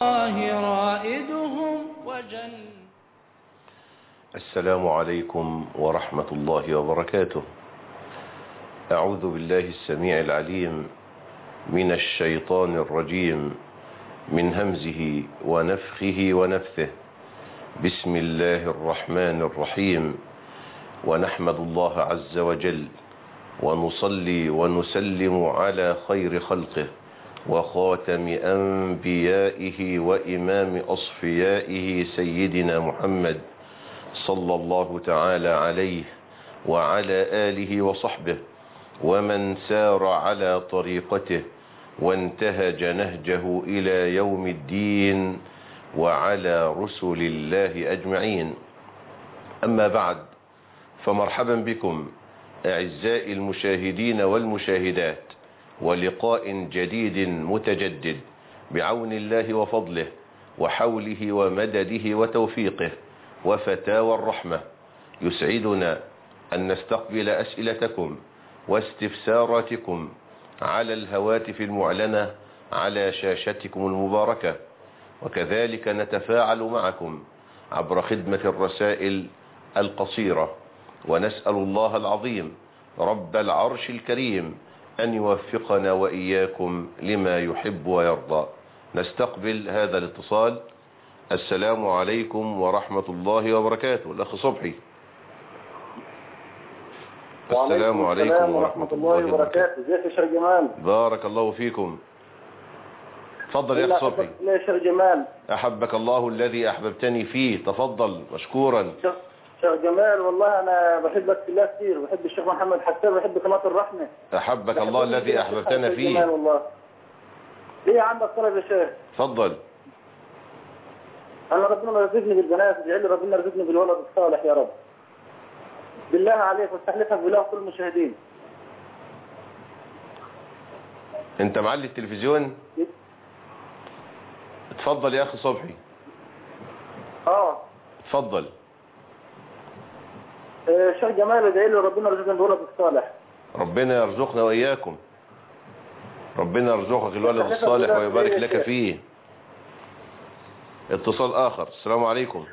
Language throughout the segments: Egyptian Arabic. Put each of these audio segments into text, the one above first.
الله رائدهم وجل السلام عليكم ورحمة الله وبركاته أعوذ بالله السميع العليم من الشيطان الرجيم من همزه ونفخه ونفثه بسم الله الرحمن الرحيم ونحمد الله عز وجل ونصلي ونسلم على خير خلقه وخاتم أنبيائه وإمام أصفيائه سيدنا محمد صلى الله تعالى عليه وعلى آله وصحبه ومن سار على طريقته وانتهج نهجه إلى يوم الدين وعلى رسل الله أجمعين أما بعد فمرحبا بكم أعزائي المشاهدين والمشاهدات ولقاء جديد متجدد بعون الله وفضله وحوله ومدده وتوفيقه وفتاوى الرحمة يسعدنا أن نستقبل أسئلتكم واستفساراتكم على الهواتف المعلنة على شاشتكم المباركة وكذلك نتفاعل معكم عبر خدمة الرسائل القصيرة ونسأل الله العظيم رب العرش الكريم أن يوفقنا وإياكم لما يحب ويرضى نستقبل هذا الاتصال السلام عليكم ورحمة الله وبركاته الأخ صبحي السلام عليكم ورحمة الله وبركاته ازيك يا شيخ جمال بارك الله فيكم تفضل يا أخ صبحي لا يا شيخ جمال أحبك الله الذي أحببتني فيه تفضل مشكورا شيخ شيخ جمال والله انا بحبك في الله كثير بحب الشيخ محمد حسان بحب قناه الرحمه أحبك الله الذي أحببتنا جمال فيه والله ليه عندك طلب يا شيخ تفضل انا ربنا رزقني بالبنات اجعل لي ربنا رزقني بالولد الصالح يا رب بالله عليك واستحلفك بالله كل المشاهدين انت معلي التلفزيون اتفضل يا اخي صبحي اه اتفضل آه، شيخ جمال ادعي لي ربنا رزقني بالولد الصالح ربنا يرزقنا وإياكم ربنا يرزقك الولد الصالح ويبارك لك فيه اتصال آخر السلام عليكم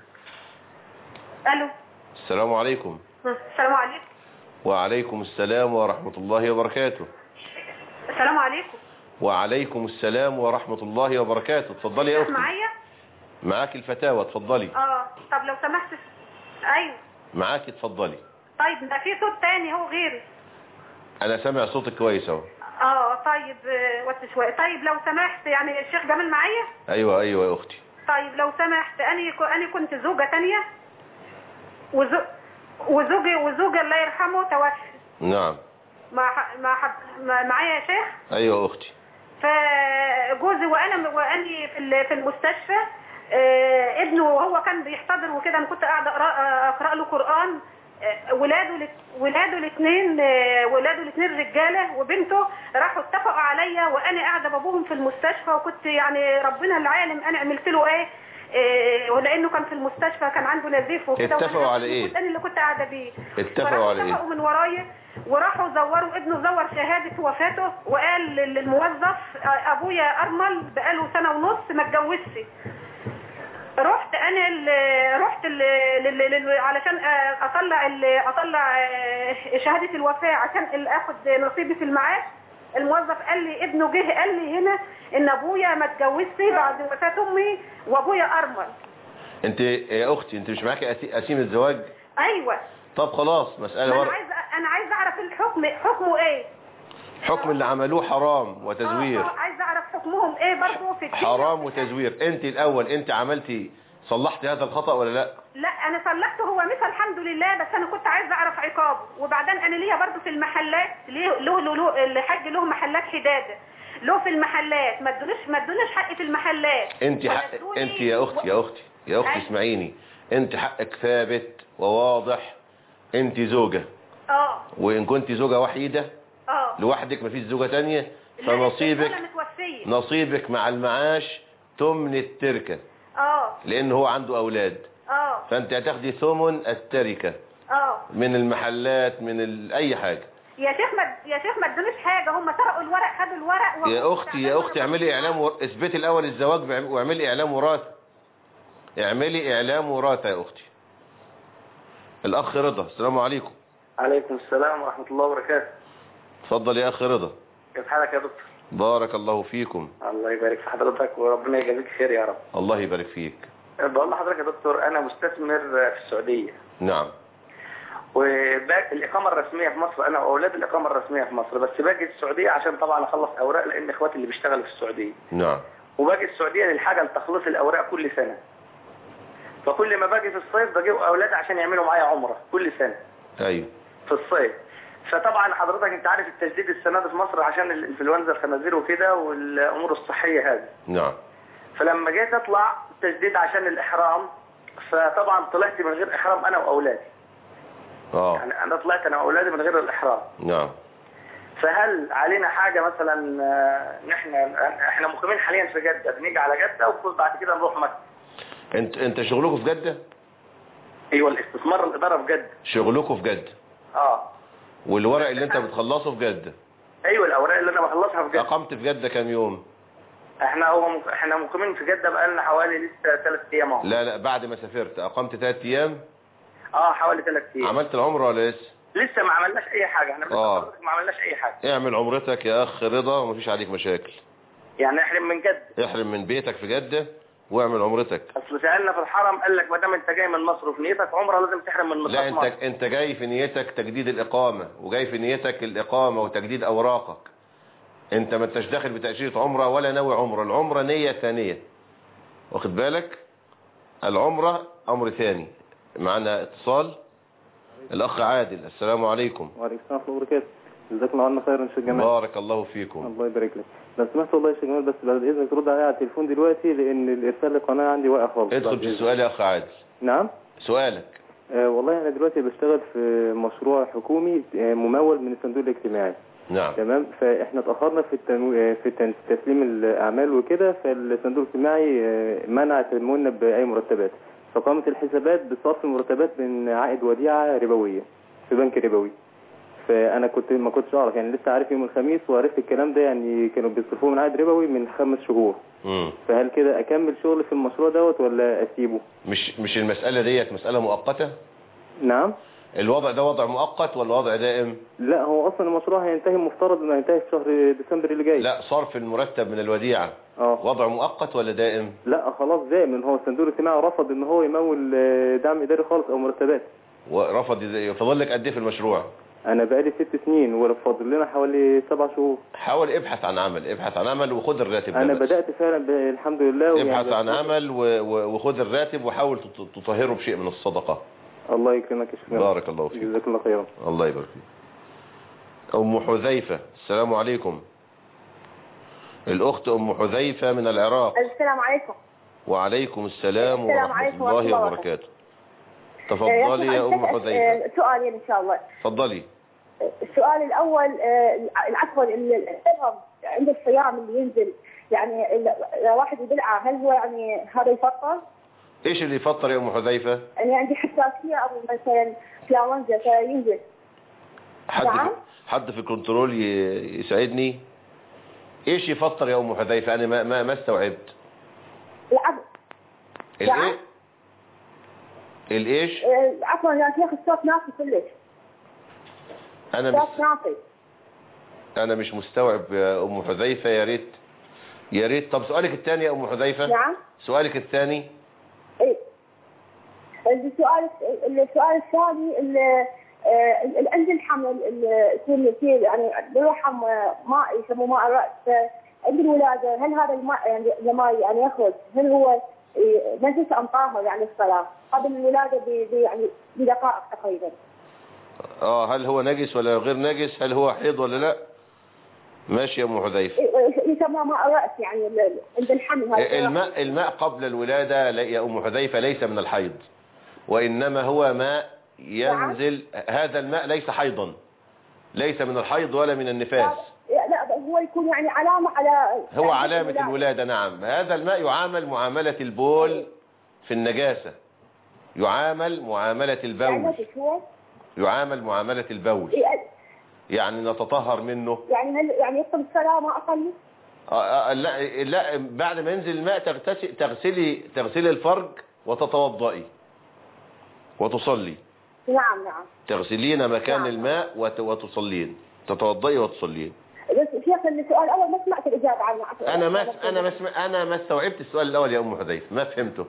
الو السلام عليكم السلام عليكم وعليكم السلام ورحمة الله وبركاته السلام عليكم وعليكم السلام ورحمة الله وبركاته اتفضلي يا أختي معايا معاك الفتاوى اتفضلي اه طب لو سمحت ايوه معاك اتفضلي طيب ده في صوت تاني هو غيري أنا سامع صوتك كويس اهو اه طيب آه، وقت شويه طيب لو سمحت يعني الشيخ جمال معايا أيوة أيوة يا أختي طيب لو سمحت انا ك- انا كنت زوجة تانية وزو... وزوجي وزوجي الله يرحمه توفى نعم مع ح- مع حد... مع- معايا يا شيخ أيوة يا أختي فجوزي وانا واني في ال- في المستشفى آه، ابنه وهو كان بيحتضر وكده انا كنت قاعده اقرا اقرا له قران آه، ولاده الات- ولاده الاثنين ولاده الاثنين رجاله وبنته راحوا اتفقوا عليا وانا قاعده بابوهم في المستشفى وكنت يعني ربنا العالم انا عملت له ايه آه، ولانه كان في المستشفى كان عنده نزيف وكده وأنا اتفقوا على إيه؟ كنت انا اللي كنت قاعده بيه اتفقوا فراحوا على إيه؟ اتفقوا من ورايا وراحوا زوروا ابنه زور شهادة وفاته وقال للموظف ابويا ارمل بقاله سنة ونص ما اتجوزش رحت انا ال- رحت ال ال ال علشان اطلع ال اطلع آه، شهادة الوفاة عشان ال- اخد نصيبي في المعاش الموظف قال لي ابنه جه قال لي هنا ان ابويا ما اتجوزش بعد وفاة امي وابويا ارمل انت يا أختي انت مش معاك أسي- أسيم الزواج ايوه طب خلاص مسألة ما انا ورق عايز انا عايز اعرف الحكم حكمه ايه حكم اللي عملوه حرام وتزوير آه، آه، عايز اعرف حكمهم ايه برضه في الدين. حرام وتزوير انت الاول انت عملتي صلحتي هذا الخطأ ولا لا لا انا صلحته هو مثل الحمد لله بس انا كنت عايزه اعرف عقابه وبعدين انا ليا برضه في المحلات ليه له له, له الحاج له محلات حداده له في المحلات ما ادونيش ما ادونيش حقي في المحلات انت حق فنزلوني انت يا اختي يا اختي يا اختي أيوة. اسمعيني انت حقك ثابت وواضح انت زوجة اه وان كنت زوجة وحيدة اه لوحدك مفيش زوجة تانية لا، فنصيبك انا متوفيه نصيبك مع المعاش تمن التركة اه لان هو عنده اولاد اه فانت هتاخدي ثمن التركة اه من المحلات من ال... اي حاجة يا شيخ ما يا شيخ ما ادونيش حاجه هم سرقوا الورق خدوا الورق وهم يا اختي يا اختي اعملي اعلام ور... اثبتي الاول الزواج بعم- واعملي اعلام وراثه اعملي اعلام وراثه يا اختي الاخ رضا السلام عليكم عليكم السلام ورحمة الله وبركاته اتفضل يا اخ رضا كيف حالك يا دكتور بارك الله فيكم الله يبارك في حضرتك وربنا يجازيك خير يا رب الله يبارك فيك بقول لحضرتك يا دكتور انا مستثمر في السعودية نعم وباقي الإقامة الرسمية في مصر أنا وأولاد الإقامة الرسمية في مصر بس باجي السعودية عشان طبعا أخلص أوراق لأن إخواتي اللي بيشتغلوا في السعودية نعم وباجي السعودية للحاجة لتخليص الأوراق كل سنة فكل ما باجي في الصيف بجيب أولاد عشان يعملوا معايا عمرة كل سنة ايوه في الصيف فطبعا حضرتك انت عارف التجديد السنة دي في مصر عشان الانفلونزا الخنازير وكده والأمور الصحية هذه نعم فلما جيت أطلع تجديد عشان الإحرام فطبعا طلعت من غير إحرام أنا وأولادي اه يعني أنا طلعت أنا وأولادي من غير الإحرام نعم فهل علينا حاجة مثلا آه، نحن احنا مقيمين حاليا في جدة بنيجي على جدة وبعد كده نروح مكة انت انت شغلكم في جدة ايوه الاستثمار الإدارة في جدة شغلكم في جدة اه والورق اللي انت بتخلصه في جدة ايوه الأوراق اللي أنا بخلصها في جدة اقمت في جدة كام يوم احنا هو مق... احنا مقيمين في جدة بقالنا حوالي لسه ثلاث أيام اهو لا لا بعد ما سافرت اقمت ثلاث ايام اه حوالي ثلاث أيام عملت العمرة ولا لسه لسه ما عملناش أي حاجة احنا آه. لسه ما عملناش أي حاجة اعمل عمرتك يا اخ رضا ومفيش عليك مشاكل يعني احرم من جدة احرم من بيتك في جدة واعمل عمرتك اصل سألنا في الحرم قال لك ما دام انت جاي من مصر وفي نيتك عمره لازم تحرم من لا مصر انت مصر. انت جاي في نيتك تجديد الاقامة وجاي في نيتك الاقامة وتجديد اوراقك انت ما انتش داخل بتأشيرة عمرة ولا ناوي عمرة العمرة نية ثانية واخد بالك العمرة امر ثاني معنا اتصال الاخ عادل السلام عليكم وعليكم السلام ورحمة الله وبركاته جزاك الله عنا خيرا يا شيخ جمال بارك الله فيكم الله يبارك لك لو سمحت والله يا شيخ جمال بس بعد اذنك ترد عليا على التليفون دلوقتي لان الارسال للقناه عندي واقع خالص ادخل بعد في إذنك. السؤال يا اخ عادل نعم سؤالك آه والله انا دلوقتي بشتغل في مشروع حكومي آه ممول من الصندوق الاجتماعي نعم تمام فاحنا اتاخرنا في التنو... آه، في تن- تسليم الاعمال وكده فالصندوق الاجتماعي آه، منع تمويلنا باي مرتبات فقامت الحسابات بصرف المرتبات من عائد وديعه ربويه في بنك ربوي فانا كنت ما كنتش اعرف يعني لسه عارف يوم الخميس وعرفت الكلام ده يعني كانوا بيصرفوه من عائد ربوي من خمس شهور مم. فهل كده اكمل شغل في المشروع دوت ولا اسيبه مش مش المسألة ديت مسألة مؤقتة نعم الوضع ده وضع مؤقت ولا وضع دائم لا هو اصلا المشروع هينتهي مفترض انه هينتهي في شهر ديسمبر اللي جاي لا صرف المرتب من الوديعة اه وضع مؤقت ولا دائم لا خلاص دائم ان هو الصندوق الاجتماعي رفض ان هو يمول آه، دعم اداري خالص او مرتبات ورفض يز- فضل لك قد ايه في المشروع انا بقالي ست سنين وفاضل لنا حوالي سبع شهور حاول ابحث عن عمل ابحث عن عمل وخد الراتب ده انا بس. بدات فعلا ب- الحمد لله ويعني ابحث عن بس- عمل و- و- وخد الراتب وحاول تط- تطهره بشيء من الصدقة الله يكرمك يا شيخ بارك الله فيك جزاك الله خيرا الله يبارك فيك أم حذيفة السلام عليكم الأخت أم حذيفة من العراق السلام عليكم وعليكم السلام السلام ورحمة عليكم الله ورحمة الله وبركاته تفضلي يا أم حذيفة آه، سؤالين إن شاء الله تفضلي السؤال الأول آه، عفوا ال- الدرهم عند الصيام اللي ينزل يعني ال- لو واحد يبلعه هل هو يعني هذا يفطر؟ إيش اللي يفطر يا أم حذيفة يعني عندي حساسية أو مثلا فلاونزا فينزل حد نعم. في حد في الكنترول ي- يساعدني إيش يفطر يا أم حذيفة أنا ما ما, ما استوعبت العب نعم. الإيه الإيش آه، عفوا يا شيخ الصوت نافي كلش أنا صوت مش نافي أنا مش مستوعب يا أم حذيفة يا ريت يا ريت طب سؤالك الثاني يا أم حذيفة نعم سؤالك الثاني ايه السؤال السؤال الثاني ال- آه، ال- عند الحمل ال- يكون فيه يعني بالرحم آه، ماء يسموه ماء الرأس آه، عند الولادة هل هذا الماء يعني لما يعني يخرج هل هو آه، نجس أم طاهر يعني الصلاة قبل الولادة ب- ب- يعني بدقائق تقريبا اه هل هو نجس ولا غير نجس هل هو حيض ولا لا ماشي يا ام حذيفه إيه، يسمى ماء الرأس يعني ال- عند الحمل هذا الماء الماء قبل الولادة لا- يا ام حذيفه ليس من الحيض وانما هو ماء ينزل هذا الماء ليس حيضا ليس من الحيض ولا من النفاس لا هو يكون يعني علامة على هو يعني علامة الولادة. الولادة نعم هذا الماء يعامل معاملة البول في النجاسة يعامل معاملة يعني البول نجس هو يعامل معاملة البول إيه، يعني نتطهر منه يعني هل يعني يكتب الصلاة ما أصلي؟ آه، آه، لا لا بعد ما ينزل الماء تغتسل تغسلي تغسلي الفرج وتتوضئي وتصلي نعم نعم تغسلين مكان نعم. الماء وت- وتصلين تتوضئي وتصلين بس شيخ السؤال الأول ما سمعت الإجابة عنه انا ما انا ما سم- انا ما استوعبت السؤال الاول يا ام حذيفه ما فهمته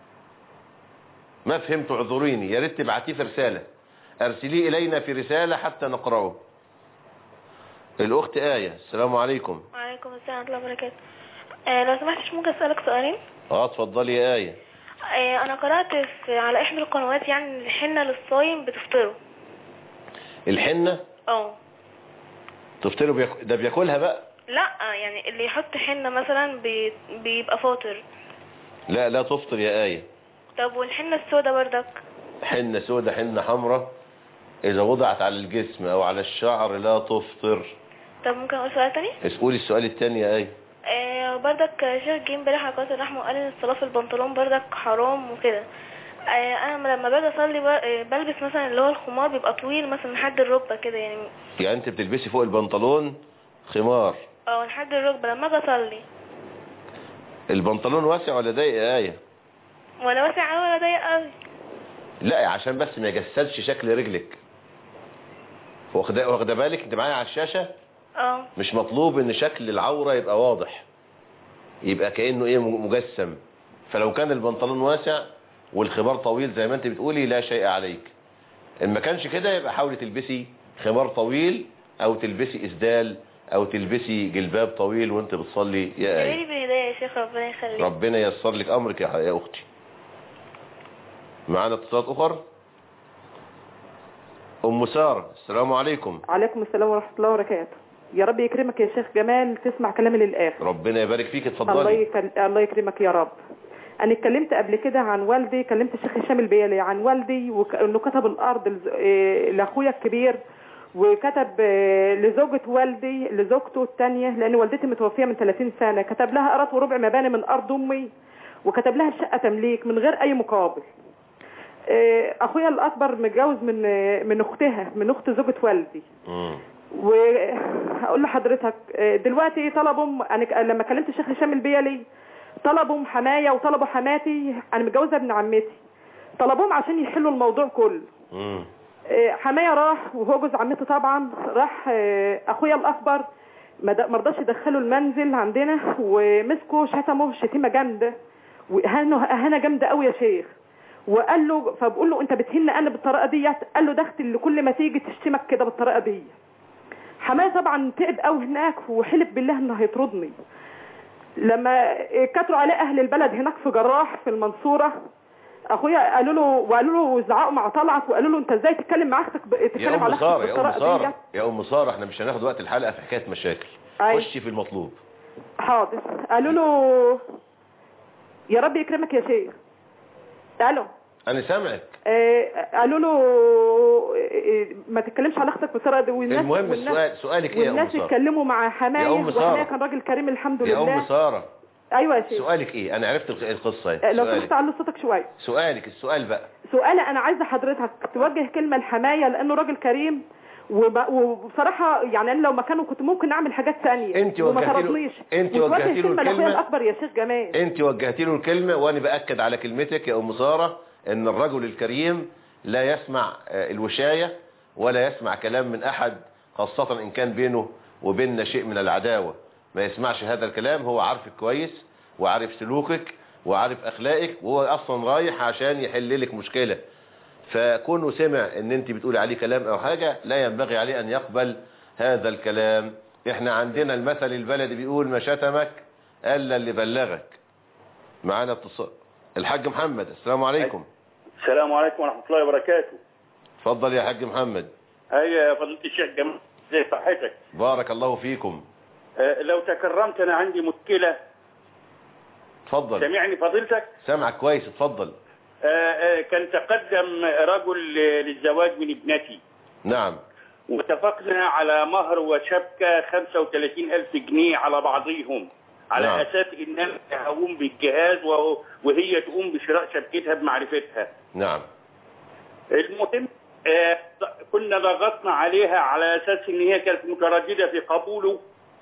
ما فهمت اعذريني يا ريت تبعتيه في رساله ارسليه الينا في رساله حتى نقراه الاخت ايه السلام عليكم وعليكم السلام ورحمة الله وبركاته آه لو سمحتش ممكن أسألك سؤالين اه اتفضلي يا ايه آه أنا قرأت في على إحدى القنوات يعني إن الحنة للصايم بتفطره الحنه اه تفطروا بياك... ده بياكلها بقى لا يعني اللي يحط حنة مثلا بي... بيبقى فاطر لا لا تفطر يا ايه طب والحنة السوداء بردك حنه سودة حنه حمراء اذا وضعت على الجسم او على الشعر لا تفطر طب ممكن أقول سؤال تاني اسألي السؤال الثاني يا ايه آه بردك شيخ جه امبارح على قناة الرحمة وقال ان الصلاة في البنطلون بردك حرام وكده آه انا لما باجي اصلي ب- آه، بلبس مثلا اللي هو الخمار بيبقى طويل مثلا لحد الركبة كده يعني يعني انت بتلبسي فوق البنطلون خمار اه لحد الركبة لما اجي اصلي البنطلون واسع ولا ضيق يا ايه ولا واسع قوي ولا ضيق قوي لا عشان بس ما يجسدش شكل رجلك واخده واخده بالك انت معايا على الشاشه اه مش مطلوب ان شكل العوره يبقى واضح يبقى كانه ايه مجسم فلو كان البنطلون واسع والخمار طويل زي ما انت بتقولي لا شيء عليك ان ما كانش كده يبقى حاولي تلبسي خمار طويل او تلبسي اسدال او تلبسي جلباب طويل وانت بتصلي يا ادعيلي ايه بالهداية يا شيخ ربنا يخليك ربنا ييسر لك امرك يا يا اختي معانا اتصالات اخر ام ساره السلام عليكم عليكم السلام ورحمة الله وبركاته يا رب يكرمك يا شيخ جمال تسمع كلامي للآخر ربنا يبارك فيك الله, اتفضلي يكل... الله يكرمك يا رب أنا اتكلمت قبل كده عن والدي كلمت الشيخ هشام البيالي عن والدي وإنه كتب الأرض لز... إيه، لأخويا الكبير وكتب آه، لزوجة والدي لزوجته الثانية لأن والدتي متوفية من 30 سنة كتب لها أرض وربع مباني من أرض أمي وكتب لها الشقة تمليك من غير أي مقابل آه، أخويا الأكبر متجوز من آه، من أختها من أخت زوجة والدي مم. وهقول لحضرتك آه، دلوقتي طلبوا انا ك- لما كلمت الشيخ هشام البيلي طلبوا حمايه وطلبوا حماتي انا متجوزه ابن عمتي طلبوهم عشان يحلوا الموضوع كله مم. آه، حمايه راح وهو جوز عمتي طبعا راح آه، اخويا الاكبر ما د- ما رضاش يدخله المنزل عندنا ومسكوا شتمه شتيمه جامده واهانه اهانه جامده قوي يا شيخ وقال له فبقول له انت بتهن انا بالطريقه ديت قال له ده اختي اللي كل ما تيجي تشتمك كده بالطريقه دي حماية طبعا تعب قوي هناك وحلف بالله انه هيطردني لما كتروا عليه اهل البلد هناك في جراح في المنصوره اخويا قالوا له وقالوا له زعقوا مع طلعت وقالوا له انت ازاي تتكلم مع اختك ب- يا تتكلم ام على اختك ساره يا ام بالطريقه ساره ديت يا ام ساره احنا مش هناخد وقت الحلقه في حكايه مشاكل أيوة. خشي في المطلوب حاضر قالوا له يا رب يكرمك يا شيخ الو انا سامعك آه، قالوا له آه، ما تتكلمش على اختك بالطريقه دي والناس المهم والناس- السؤال سؤالك ايه يا ام والناس ساره اتكلموا مع حمايه يا أم سارة. وحمايه كان راجل كريم الحمد يا ام لله ساره ايوه يا شيخ سؤالك ايه انا عرفت الق- القصه آه، ايه لو سؤالك سمحت على صوتك شويه سؤالك السؤال بقى سؤالي انا عايزه حضرتك توجه كلمه لحمايه لانه راجل كريم وب- وبصراحه يعني انا لو مكانه كنت ممكن اعمل حاجات تانية انت وما وجهتي له- طردنيش انت وتوجه وجهتي له كلمه لاخويا الكلمة. الاكبر يا شيخ جمال انت وجهتي له الكلمه وانا باكد على كلمتك يا ام ساره ان الرجل الكريم لا يسمع آه، الوشايه ولا يسمع كلام من احد خاصه ان كان بينه وبيننا شيء من العداوه ما يسمعش هذا الكلام هو عارفك كويس وعارف سلوكك وعارف اخلاقك وهو اصلا رايح عشان يحل لك مشكله فكونه سمع ان انت بتقولي عليه كلام او حاجه لا ينبغي عليه ان يقبل هذا الكلام احنا عندنا المثل البلدي بيقول ما شتمك الا اللي بلغك معانا اتصال الحاج محمد السلام عليكم السلام عليكم ورحمة الله وبركاته اتفضل يا حاج محمد هيا يا فضيلة الشيخ جمال زي صحتك بارك الله فيكم آه، لو تكرمت أنا عندي مشكلة اتفضل سمعني فضيلتك سامعك كويس اتفضل آه، آه، كان تقدم رجل آه، للزواج من ابنتي نعم واتفقنا على مهر وشبكة 35 ألف جنيه على بعضهم على نعم. أساس إن أنا هقوم بالجهاز وهو- وهي تقوم بشراء شبكتها بمعرفتها نعم المهم آه، كنا ضغطنا عليها على اساس ان هي كانت متردده في قبوله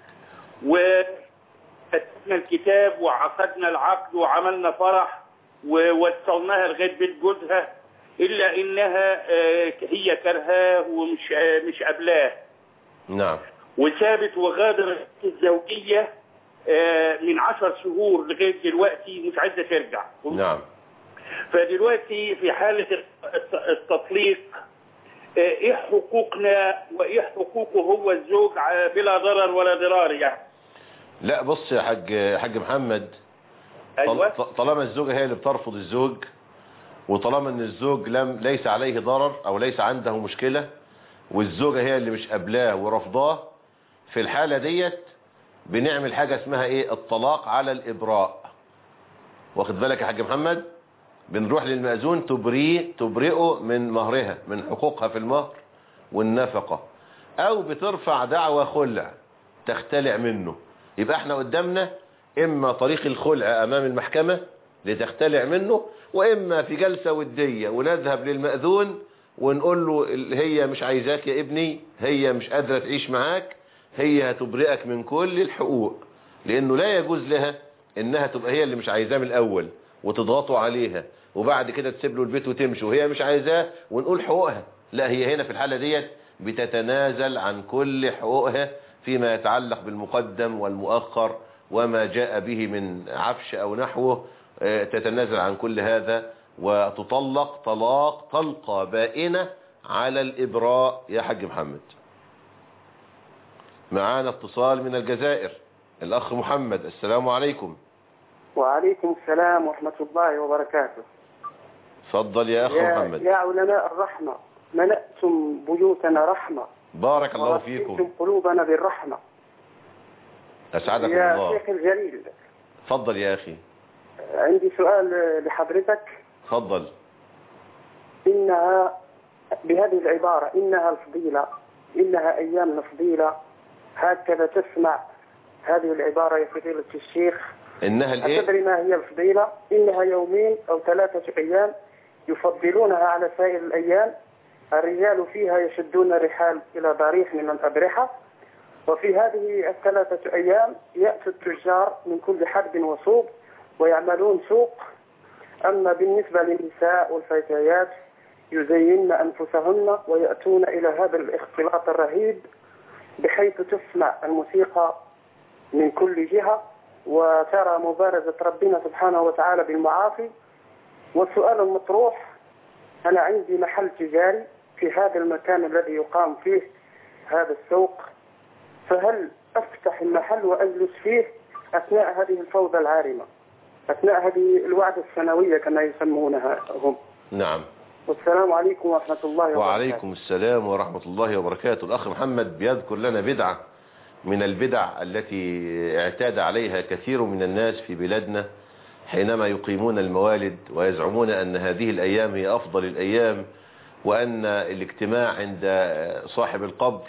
وكتبنا الكتاب وعقدنا العقد وعملنا فرح ووصلناها لغايه بيت جوزها الا انها آه، هي كرهاه ومش آه، مش قابلاه نعم وثابت وغادر الزوجيه آه، من عشر شهور لغايه دلوقتي مش عايزه ترجع نعم فدلوقتي في حالة الت- التطليق آه، ايه حقوقنا وايه حقوقه هو الزوج ع- بلا ضرر ولا ضرار يعني لا بص يا حاج حاج محمد طل- ايوه ط- طالما الزوجة هي اللي بترفض الزوج وطالما ان الزوج لم ليس عليه ضرر او ليس عنده مشكلة والزوجة هي اللي مش قابلاه ورفضاه في الحالة ديت بنعمل حاجة اسمها ايه الطلاق على الابراء واخد بالك يا حاج محمد بنروح للمأذون تبريه تبرئه من مهرها من حقوقها في المهر والنفقة او بترفع دعوى خلع تختلع منه يبقى احنا قدامنا اما طريق الخلع امام المحكمة لتختلع منه واما في جلسة ودية ونذهب للمأذون ونقول له ال- هي مش عايزاك يا ابني هي مش قادرة تعيش معاك هي هتبرئك من كل الحقوق لانه لا يجوز لها انها تبقى هي اللي مش عايزاه من الاول وتضغطوا عليها وبعد كده تسيب له البيت وتمشي وهي مش عايزاه ونقول حقوقها لا هي هنا في الحالة ديت بتتنازل عن كل حقوقها فيما يتعلق بالمقدم والمؤخر وما جاء به من عفش او نحوه آه، تتنازل عن كل هذا وتطلق طلاق طلقة بائنة على الإبراء يا حاج محمد معانا اتصال من الجزائر الأخ محمد السلام عليكم وعليكم السلام ورحمة الله وبركاته تفضل يا أخ يا, محمد يا علماء الرحمة ملأتم بيوتنا رحمة بارك الله ورسلتم فيكم قلوبنا بالرحمة أسعدكم يا الله شيخ الجليل تفضل يا أخي عندي سؤال لحضرتك تفضل إنها بهذه العبارة إنها الفضيلة إنها أيام الفضيلة هكذا تسمع هذه العبارة يا فضيلة الشيخ إنها الإيه أتدري ما هي الفضيلة إنها يومين أو ثلاثة أيام يفضلونها على سائر الأيام الرجال فيها يشدون الرحال إلى ضريح من الأبرحة وفي هذه الثلاثة أيام يأتي التجار من كل حرب وصوب ويعملون سوق أما بالنسبة للنساء والفتيات يزين أنفسهن ويأتون إلى هذا الاختلاط الرهيب بحيث تسمع الموسيقى من كل جهة وترى مبارزة ربنا سبحانه وتعالى بالمعاصي والسؤال المطروح أنا عندي محل تجاري في هذا المكان الذي يقام فيه هذا السوق فهل أفتح المحل وأجلس فيه أثناء هذه الفوضى العارمة أثناء هذه الوعدة السنوية كما يسمونها هم نعم والسلام عليكم ورحمة الله وبركاته وعليكم السلام ورحمة الله وبركاته الأخ محمد بيذكر لنا بدعة من البدع التي اعتاد عليها كثير من الناس في بلادنا حينما يقيمون الموالد ويزعمون أن هذه الأيام هي أفضل الأيام وأن الاجتماع عند صاحب القبر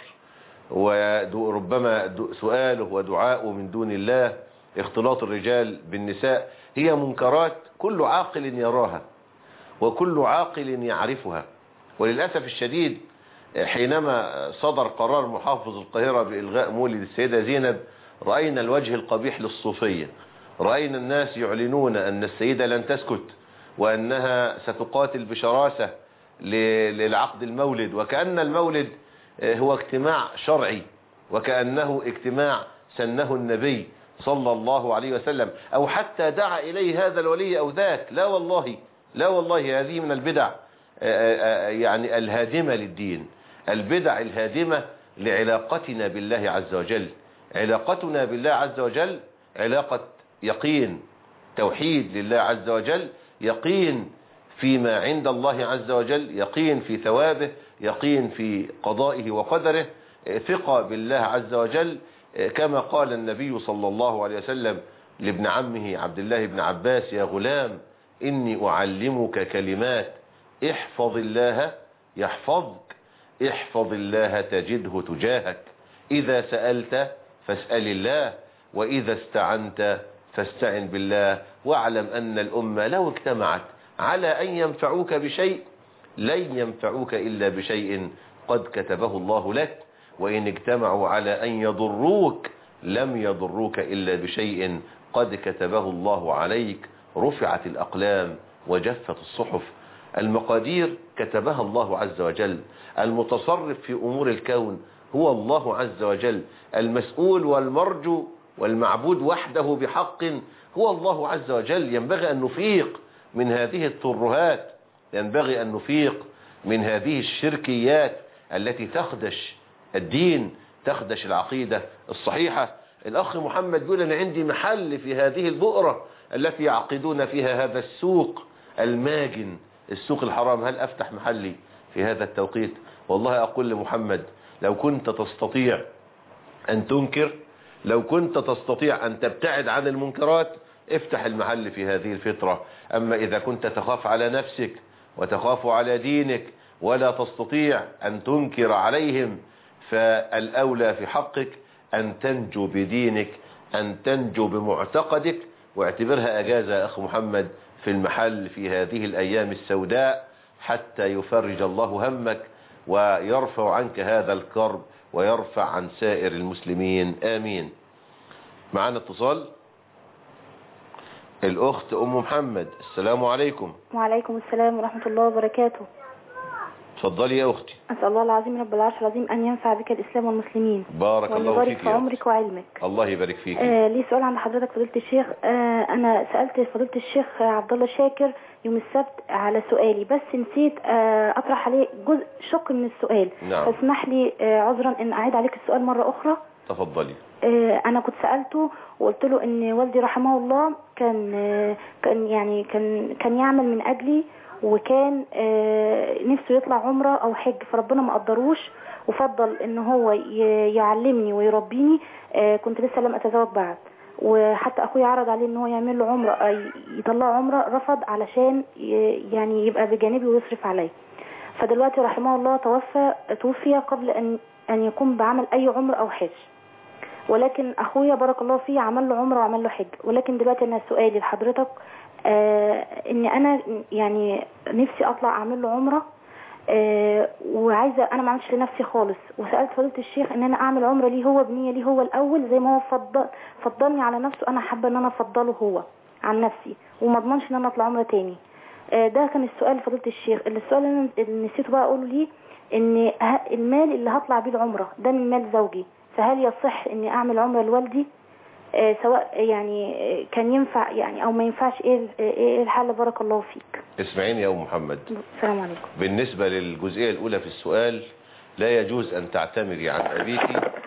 وربما سؤاله ودعاؤه من دون الله اختلاط الرجال بالنساء هي منكرات كل عاقل يراها وكل عاقل يعرفها وللأسف الشديد حينما صدر قرار محافظ القاهرة بإلغاء مولد السيدة زينب رأينا الوجه القبيح للصوفية رأينا الناس يعلنون أن السيدة لن تسكت وأنها ستقاتل بشراسة للعقد المولد وكأن المولد هو اجتماع شرعي وكأنه اجتماع سنه النبي صلى الله عليه وسلم أو حتى دعا إليه هذا الولي أو ذاك لا والله لا والله هذه من البدع يعني الهادمة للدين البدع الهادمة لعلاقتنا بالله عز وجل علاقتنا بالله عز وجل علاقة يقين توحيد لله عز وجل يقين فيما عند الله عز وجل يقين في ثوابه يقين في قضائه وقدره ثقة بالله عز وجل كما قال النبي صلى الله عليه وسلم لابن عمه عبد الله بن عباس يا غلام إني أعلمك كلمات احفظ الله يحفظك احفظ الله تجده تجاهك إذا سألت فاسأل الله وإذا استعنت فاستعن بالله واعلم أن الأمة لو اجتمعت على أن ينفعوك بشيء لن ينفعوك إلا بشيء قد كتبه الله لك وإن اجتمعوا على أن يضروك لم يضروك إلا بشيء قد كتبه الله عليك رفعت الأقلام وجفت الصحف المقادير كتبها الله عز وجل المتصرف في أمور الكون هو الله عز وجل المسؤول والمرجو والمعبود وحده بحق هو الله عز وجل ينبغي أن نفيق من هذه الترهات ينبغي أن نفيق من هذه الشركيات التي تخدش الدين تخدش العقيدة الصحيحة الأخ محمد يقول أنا عندي محل في هذه البؤرة التي يعقدون فيها هذا السوق الماجن السوق الحرام هل أفتح محلي في هذا التوقيت والله أقول لمحمد لو كنت تستطيع أن تنكر لو كنت تستطيع أن تبتعد عن المنكرات افتح المحل في هذه الفترة أما إذا كنت تخاف على نفسك وتخاف على دينك ولا تستطيع أن تنكر عليهم فالأولى في حقك أن تنجو بدينك أن تنجو بمعتقدك واعتبرها أجازة يا أخ محمد في المحل في هذه الأيام السوداء حتى يفرج الله همك ويرفع عنك هذا الكرب ويرفع عن سائر المسلمين آمين معنا اتصال الأخت أم محمد السلام عليكم وعليكم السلام ورحمة الله وبركاته تفضلي يا أختي أسأل الله العظيم رب العرش العظيم أن ينفع بك الإسلام والمسلمين بارك الله ويبارك فيك في يا أختي. عمرك وعلمك الله يبارك فيك آه لي سؤال عند حضرتك فضيلة الشيخ آه أنا سألت فضيلة الشيخ عبد الله شاكر يوم السبت على سؤالي بس نسيت آه أطرح عليه جزء شق من السؤال نعم. فاسمح لي آه عذرا أن أعيد عليك السؤال مرة أخرى تفضلي آه، انا كنت سالته وقلت له ان والدي رحمه الله كان آه، كان يعني كان كان يعمل من اجلي وكان آه، نفسه يطلع عمره او حج فربنا ما قدروش وفضل ان هو ي- يعلمني ويربيني آه، كنت لسه لم اتزوج بعد وحتى اخويا عرض عليه ان هو يعمل له عمره آه، يطلع عمره رفض علشان ي- يعني يبقى بجانبي ويصرف عليا فدلوقتي رحمه الله توفى توفي قبل ان ان يقوم بعمل اي عمره او حج ولكن اخويا بارك الله فيه عمل له عمره وعمل له حج ولكن دلوقتي انا سؤالي لحضرتك آه ان انا يعني نفسي اطلع اعمل له عمره آه وعايزه انا ما عملتش لنفسي خالص وسالت فضيله الشيخ ان انا اعمل عمره ليه هو بنيه ليه هو الاول زي ما هو فضل فضلني على نفسه انا حابه ان انا افضله هو عن نفسي وما اضمنش ان انا اطلع عمره تاني آه ده كان السؤال لفضيله الشيخ السؤال اللي انا اللي نسيته بقى اقوله ليه ان ه- المال اللي هطلع بيه العمره ده من مال زوجي فهل يصح اني اعمل عمره لوالدي آه سواء يعني آه، كان ينفع يعني او ما ينفعش ايه ال- ايه الحل بارك الله فيك اسمعيني يا أم محمد السلام عليكم بالنسبة للجزئية الأولى في السؤال لا يجوز أن تعتمري عن أبيك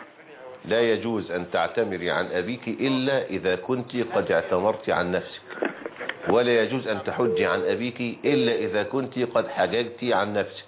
لا يجوز أن تعتمري عن أبيك إلا إذا كنت قد اعتمرت عن نفسك ولا يجوز أن تحجي عن أبيك إلا إذا كنت قد حججت عن نفسك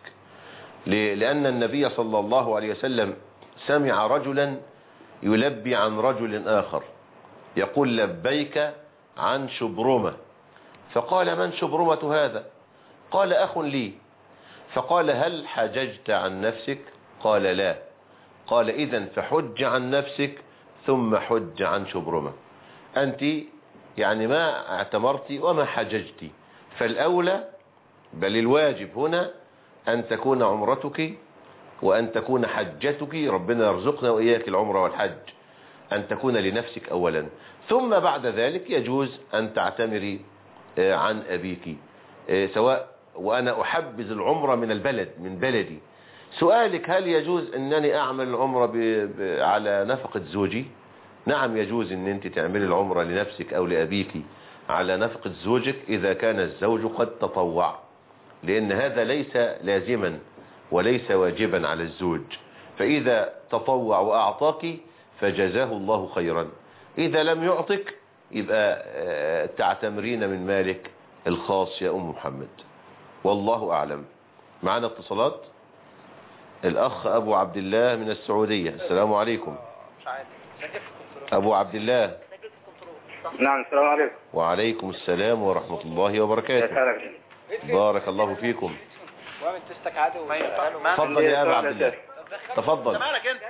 ل- لأن النبي صلى الله عليه وسلم سمع رجلا يلبي عن رجل آخر يقول لبيك عن شبرمة فقال من شبرمة هذا قال أخ لي فقال هل حججت عن نفسك قال لا قال إذا فحج عن نفسك ثم حج عن شبرمة أنت يعني ما اعتمرت وما حججت فالأولى بل الواجب هنا أن تكون عمرتك وأن تكون حجتك ربنا يرزقنا وإياك العمرة والحج أن تكون لنفسك أولا ثم بعد ذلك يجوز أن تعتمري آه، عن أبيك آه، سواء وأنا أحبذ العمرة من البلد من بلدي سؤالك هل يجوز أنني أعمل العمرة ب... ب... على نفقة زوجي نعم يجوز أن أنت تعملي العمرة لنفسك أو لأبيك على نفقة زوجك إذا كان الزوج قد تطوع لأن هذا ليس لازما وليس واجبا على الزوج فإذا تطوع وأعطاك فجزاه الله خيرا إذا لم يعطك يبقى آه، تعتمرين من مالك الخاص يا أم محمد والله أعلم معنا اتصالات الأخ أبو عبد الله من السعودية السلام عليكم أبو عبد الله نعم السلام عليكم وعليكم السلام ورحمة الله وبركاته بارك الله فيكم ومن تستك عدو تفضل يا أبو عبد الله تفضل مالك انت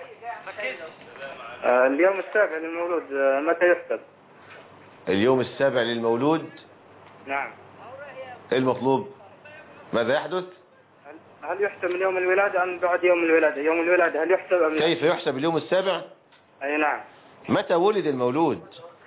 آه، اليوم السابع للمولود آه، متى يفطر؟ اليوم السابع للمولود نعم ايه المطلوب ماذا يحدث هل يحسب من يوم الولادة أم بعد يوم الولادة يوم الولادة هل يحسب أم لا كيف يحسب اليوم السابع أي نعم متى ولد المولود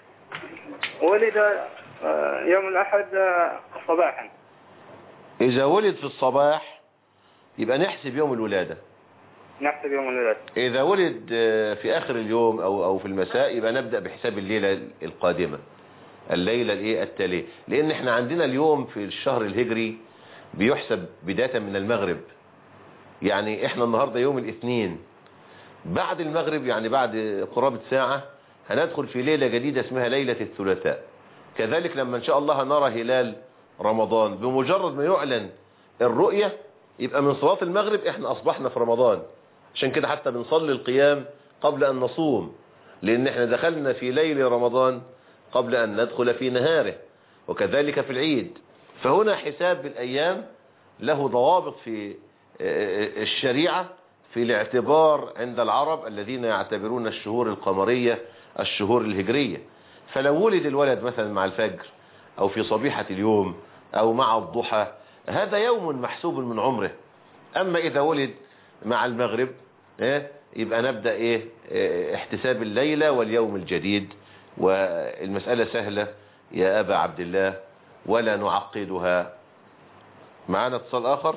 ولد آه، يوم الأحد آه، صباحا إذا ولد في الصباح يبقى نحسب يوم الولادة نحسب يوم الولادة إذا ولد آه، في آخر اليوم أو أو في المساء يبقى نبدأ بحساب الليلة القادمة الليلة الإيه التالية لأن إحنا عندنا اليوم في الشهر الهجري بيحسب بداية من المغرب يعني إحنا النهاردة يوم الاثنين بعد المغرب يعني بعد قرابة ساعة هندخل في ليلة جديدة اسمها ليلة الثلاثاء كذلك لما إن شاء الله نرى هلال رمضان بمجرد ما يعلن الرؤية يبقى من صلاة المغرب احنا أصبحنا في رمضان عشان كده حتى بنصلي القيام قبل أن نصوم لأن احنا دخلنا في ليل رمضان قبل أن ندخل في نهاره وكذلك في العيد فهنا حساب بالأيام له ضوابط في الشريعة في الاعتبار عند العرب الذين يعتبرون الشهور القمرية الشهور الهجرية فلو ولد الولد مثلا مع الفجر أو في صبيحة اليوم أو مع الضحى هذا يوم محسوب من عمره أما إذا ولد مع المغرب إيه يبقى نبدأ إيه إيه احتساب الليلة واليوم الجديد والمسألة سهلة يا أبا عبد الله ولا نعقدها معنا اتصال آخر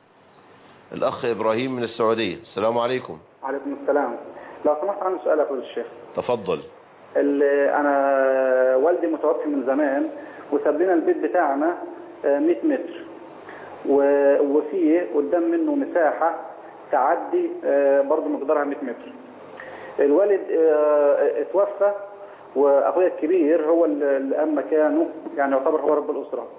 الأخ إبراهيم من السعودية السلام عليكم عليكم السلام لو سمحت عندي سؤال يا فضيلة الشيخ تفضل ال- انا والدي متوفي من زمان وساب لنا البيت بتاعنا آه، 100 متر و- وفيه قدام منه مساحة تعدي آه، برضه مقدارها 100 متر الوالد آه، اتوفى واخويا الكبير هو اللي اللي قام مكانه يعني يعتبر هو رب الاسره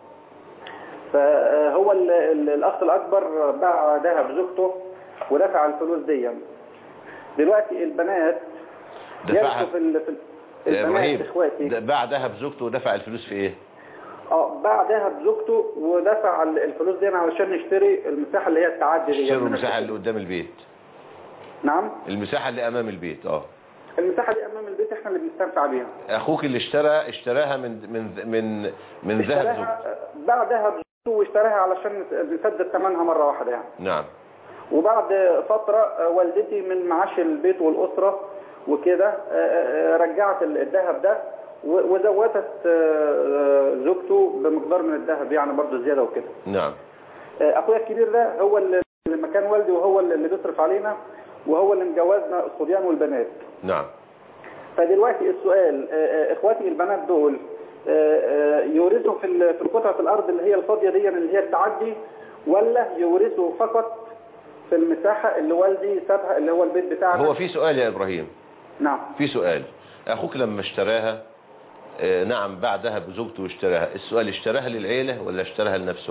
فهو ال- ال- الاخ الاكبر باع ذهب زوجته ودفع الفلوس دي دلوقتي البنات دفعها يرثوا في ال- في ال- يا البنات إبراهيم اخواتي ده باع ذهب زوجته ودفع الفلوس في إيه اه باع ذهب زوجته ودفع ال- الفلوس دي علشان نشتري المساحه اللي هي التعدي دي اشتروا من المساحة البيت. اللي قدام البيت نعم المساحة اللي أمام البيت اه المساحه دي امام البيت احنا اللي بنستنفع بيها أخوك اللي اشترى اشتراها من من من من ذهب زوجته اشتراها باع ذهب زوجته واشتراها علشان نسدد ثمنها مره واحده يعني نعم وبعد فترة آه، والدتي من معاش البيت والأسرة وكده آه، آه، رجعت ال- الذهب ده و- وزودت آه، آه، زوجته بمقدار من الذهب يعني برضه زيادة وكده نعم آه، أخويا الكبير ده هو اللي اللي مكان والدي وهو اللي اللي بيصرف علينا وهو اللي مجوزنا الصبيان والبنات نعم فدلوقتي السؤال آه، آه، اخواتي البنات دول آه، آه، يورثوا في ال- في قطعة الأرض اللي هي الفاضية دي اللي هي التعدي ولا يورثوا فقط في المساحة اللي والدي سابها اللي هو البيت بتاعنا هو في سؤال يا إبراهيم نعم في سؤال أخوك لما اشتراها آه، نعم باع ذهب زوجته واشتراها السؤال اشتراها للعيلة ولا اشتراها لنفسه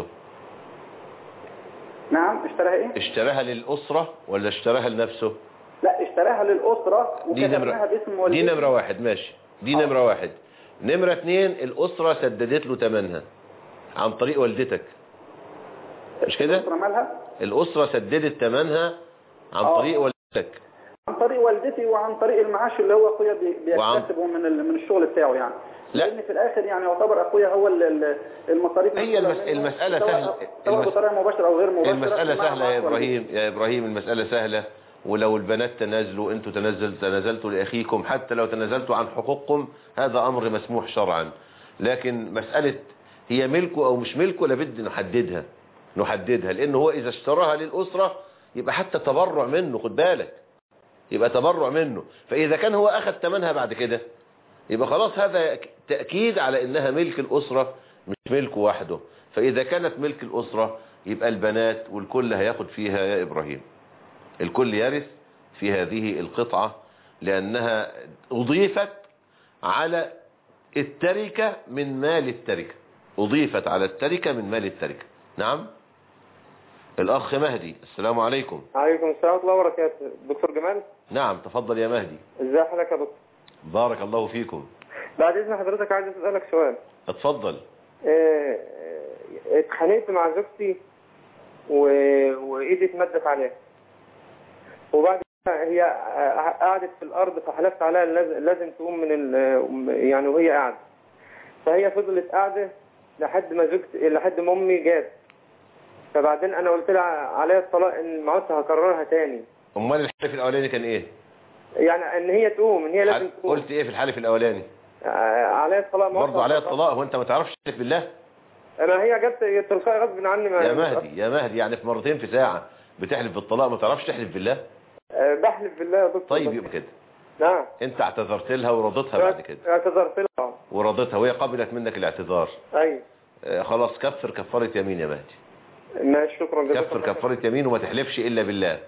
نعم اشتراها ايه اشتراها للأسرة ولا اشتراها لنفسه لا اشتراها للأسرة دي وكتبناها نمرة باسم والدي دي نمرة واحد ماشي دي نمرة واحد نمرة اتنين الأسرة سددت له تمنها عن طريق والدتك مش كده الأسرة مالها الأسرة سددت تمنها عن آه. طريق والدتك عن طريق والدتي وعن طريق المعاش اللي هو اخويا بي- وعن- بيكتسبه من ال- من الشغل بتاعه يعني لا. لان في الاخر يعني يعتبر اخويا هو ال- ال- المصاريف هي المسؤولة المس- منه، المسألة سواء- سهلة. سواء المس- بطريقه مباشره او غير مباشره المسألة مع سهلة يا معاش والدتي. إبراهيم يا إبراهيم المسألة سهلة ولو البنات تنازلوا انتوا تنزل تنازلتوا لأخيكم حتى لو تنازلتوا عن حقوقكم هذا أمر مسموح شرعا لكن مسألة هي ملكه أو مش ملكه لابد نحددها نحددها لأن هو إذا اشتراها للأسرة يبقى حتى تبرع منه خد بالك يبقى تبرع منه فإذا كان هو أخذ ثمنها بعد كده يبقى خلاص هذا تأكيد على إنها ملك الأسرة مش ملكه وحده فإذا كانت ملك الأسرة يبقى البنات والكل هياخد فيها يا إبراهيم الكل يرث في هذه القطعة لأنها أضيفت على التركة من مال التركة أضيفت على التركة من مال التركة نعم الأخ مهدي السلام عليكم عليكم السلام ورحمة الله وبركاته دكتور جمال نعم تفضل يا مهدي ازي حضرتك يا دكتور بارك الله فيكم بعد اذن حضرتك عايز اسالك سؤال اتفضل اه، اه، اتخانقت مع زوجتي و... وايدي اتمدت عليها وبعد كده هي اه، قعدت في الارض فحلفت عليها لازم, لازم تقوم من ال... يعني وهي قاعده فهي فضلت قاعده لحد ما زوجتي لحد ما امي جت فبعدين انا قلت لها عليا الطلاق ان ما عدت هكررها تاني امال الحلف الاولاني كان ايه يعني ان هي تقوم ان هي لازم تقوم قلت ايه في الحلف الاولاني آه، عليا الطلاق ما عدت برضه عليها هكررها. الطلاق هو انت ما تعرفش تحلف بالله انا هي جت تلقائي غصب عني ما يا مهدي يا مهدي يعني في مرتين في ساعة بتحلف بالطلاق ما تعرفش تحلف بالله آه، بحلف بالله يا دكتور طيب بس- يبقى كده نعم انت اعتذرت لها ورضيتها بعد كده اعتذرت لها ورضيتها وهي قبلت منك الاعتذار ايوه آه، خلاص كفر كفارة يمين يا مهدي ماشي شكرا جزاك كفر الله خير. كفارة يمين وما تحلفش الا بالله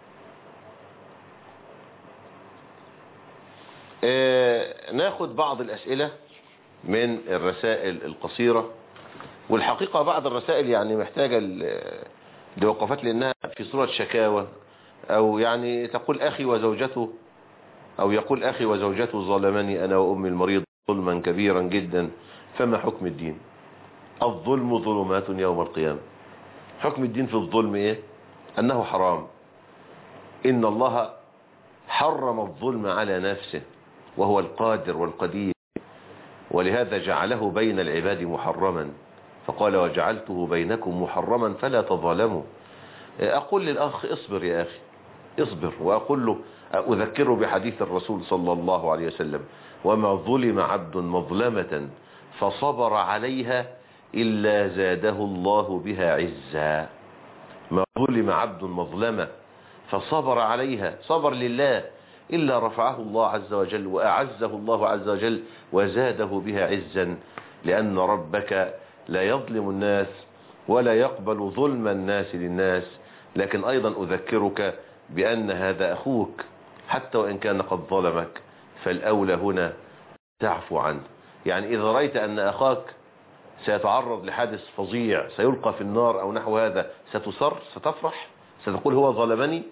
آه، ناخد بعض الاسئلة من الرسائل القصيرة والحقيقة بعض الرسائل يعني محتاجة ل- لوقفات لانها في صورة شكاوى او يعني تقول اخي وزوجته او يقول اخي وزوجته ظلمني انا وامي المريض ظلما كبيرا جدا فما حكم الدين الظلم ظلمات يوم القيامة حكم الدين في الظلم ايه انه حرام ان الله حرم الظلم على نفسه وهو القادر والقدير ولهذا جعله بين العباد محرما فقال وجعلته بينكم محرما فلا تظالموا اقول للاخ اصبر يا اخي اصبر واقول له اذكره بحديث الرسول صلى الله عليه وسلم وما ظلم عبد مظلمة فصبر عليها إلا زاده الله بها عزا ما ظلم عبد مظلمة فصبر عليها صبر لله إلا رفعه الله عز وجل وأعزه الله عز وجل وزاده بها عزا لأن ربك لا يظلم الناس ولا يقبل ظلم الناس للناس لكن أيضا أذكرك بأن هذا أخوك حتى وإن كان قد ظلمك فالأولى هنا تعفو عنه يعني إذا رأيت أن أخاك سيتعرض لحادث فظيع سيلقى في النار أو نحو هذا ستسر ستفرح ستقول هو ظلمني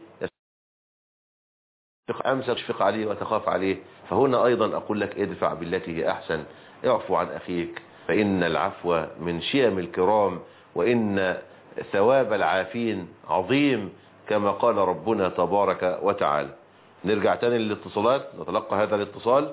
أم ستشفق عليه وتخاف عليه فهنا أيضا أقول لك ادفع بالتي هي أحسن اعفو عن أخيك فإن العفو من شيم الكرام وإن ثواب العافين عظيم كما قال ربنا تبارك وتعالى نرجع تاني للاتصالات نتلقى هذا الاتصال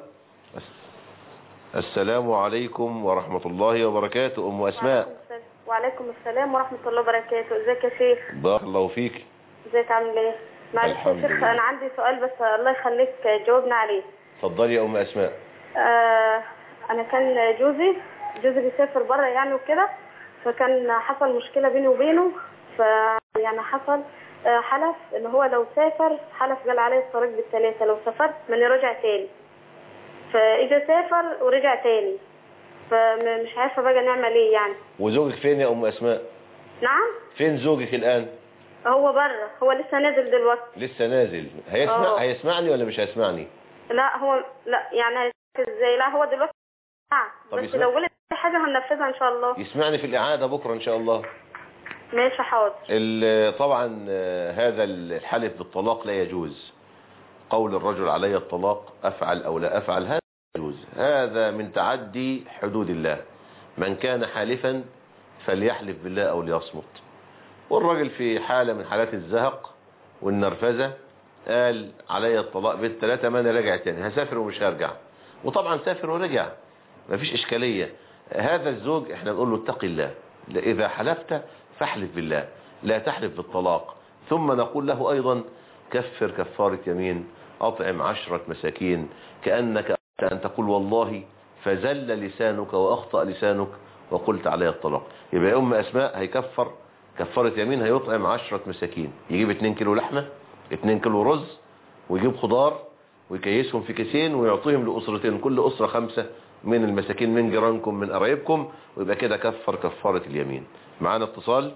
السلام عليكم ورحمة الله وبركاته أم أسماء وعليكم السلام ورحمة الله وبركاته ازيك يا شيخ بارك الله فيك ازيك عامل ايه معلش يا الحمد شيخ لله. انا عندي سؤال بس الله يخليك جاوبنا عليه اتفضلي يا أم أسماء آه انا كان جوزي جوزي بيسافر بره يعني وكده فكان حصل مشكلة بيني وبينه ف يعني حصل آه، حلف ان هو لو سافر حلف قال عليه الطريق بالثلاثة لو سافرت ماني راجع تاني فاجى سافر ورجع تاني فمش عارفة بقى نعمل ايه يعني وزوجك فين يا أم أسماء نعم فين زوجك الآن هو بره هو لسه نازل دلوقتي لسه نازل هيسمع آه. هيسمعني ولا مش هيسمعني لا هو لا يعني هيسافر ازاي لا هو دلوقتي آه. طب بس يسمع- لو ولد حاجة هننفذها ان شاء الله يسمعني في الإعادة بكرة إن شاء الله ماشي حاضر ال- طبعا آه، هذا الحلف بالطلاق لا يجوز قول الرجل علي الطلاق أفعل أو لا أفعل هذا لا يجوز هذا من تعدي حدود الله من كان حالفا فليحلف بالله أو ليصمت والراجل في حالة من حالات الزهق والنرفزة قال علي الطلاق بالثلاثة ما أنا راجع تاني هسافر ومش هرجع وطبعا سافر ورجع مفيش إشكالية هذا الزوج احنا نقول له اتق الله إذا حلفت فاحلف بالله لا تحلف بالطلاق ثم نقول له أيضا كفر كفارة يمين أطعم عشرة مساكين كأنك أردت أن تقول والله فزل لسانك وأخطأ لسانك وقلت علي الطلاق يبقى يا أم أسماء هيكفر كفارة يمين هيطعم عشرة مساكين يجيب 2 كيلو لحمة 2 كيلو رز ويجيب خضار ويكيسهم في كيسين ويعطيهم لأسرتين كل أسرة خمسة من المساكين من جيرانكم من قرايبكم ويبقى كده كفر كفارة اليمين معانا اتصال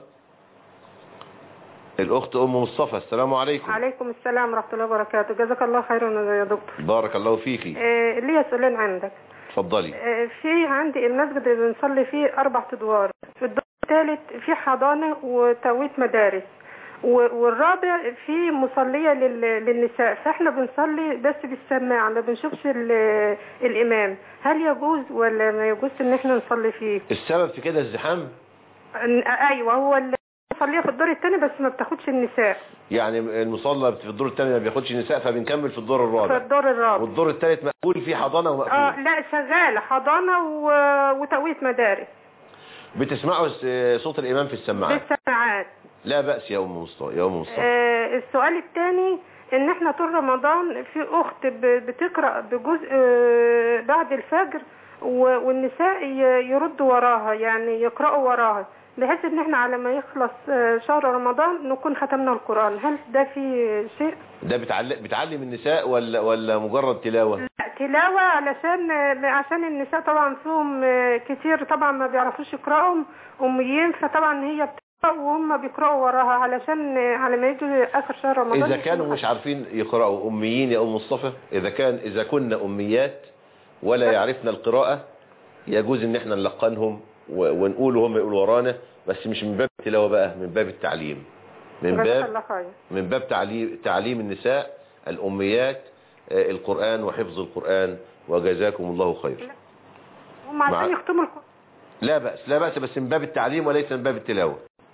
الأخت أم مصطفى السلام عليكم عليكم السلام ورحمة الله وبركاته جزاك الله خيرا يا دكتور بارك الله فيكي آه ليا سؤالين عندك اتفضلي آه في عندي المسجد اللي بنصلي فيه أربع أدوار في الدور الثالث في حضانة وتويت مدارس و- والرابع في مصلية لل- للنساء فاحنا بنصلي بس بالسماعة ما بنشوفش ال- الإمام هل يجوز ولا ما يجوز إن احنا نصلي فيه السبب في كده الزحام أن- أيوة هو اللي بنصليها في الدور الثاني بس ما بتاخدش النساء يعني المصلى في الدور الثاني ما بياخدش نساء فبنكمل في الدور في الرابع الدور الرابع والدور الثالث مقفول فيه حضانة ومقفول اه لا شغالة حضانة و... وتقوية مدارس بتسمعوا س- صوت الإمام في السماعات بالسماعات الجامعات لا بأس يا أم مصطفى يا أم مصطفى آه، السؤال الثاني ان احنا طول رمضان في اخت ب- بتقرا بجزء آه، بعد الفجر و- والنساء ي- يردوا وراها يعني يقراوا وراها بحيث ان احنا على ما يخلص آه، شهر رمضان نكون ختمنا القران هل ده في شيء ده بتعلم بتعلم النساء ولا ولا مجرد تلاوة لا، تلاوة علشان آه، عشان النساء طبعا فيهم آه، كتير طبعا ما بيعرفوش يقراوا أميين فطبعا هي بتقرأ وهم بيقرأوا وراها علشان آه، على ما يجي آخر شهر رمضان إذا كانوا مش عارفين يقرأوا أميين يا أم مصطفى إذا كان إذا كنا أميات ولا يعرفن القراءة يجوز إن إحنا نلقنهم و- ونقول وهم يقولوا ورانا بس مش من باب التلاوة بقى من باب التعليم من جزاك باب الله خير من باب تعليم تعليم النساء الأميات آه، القرآن وحفظ القرآن وجزاكم الله خير هم عشان مع- يختموا القرآن لا بأس لا بأس بس من باب التعليم وليس من باب التلاوة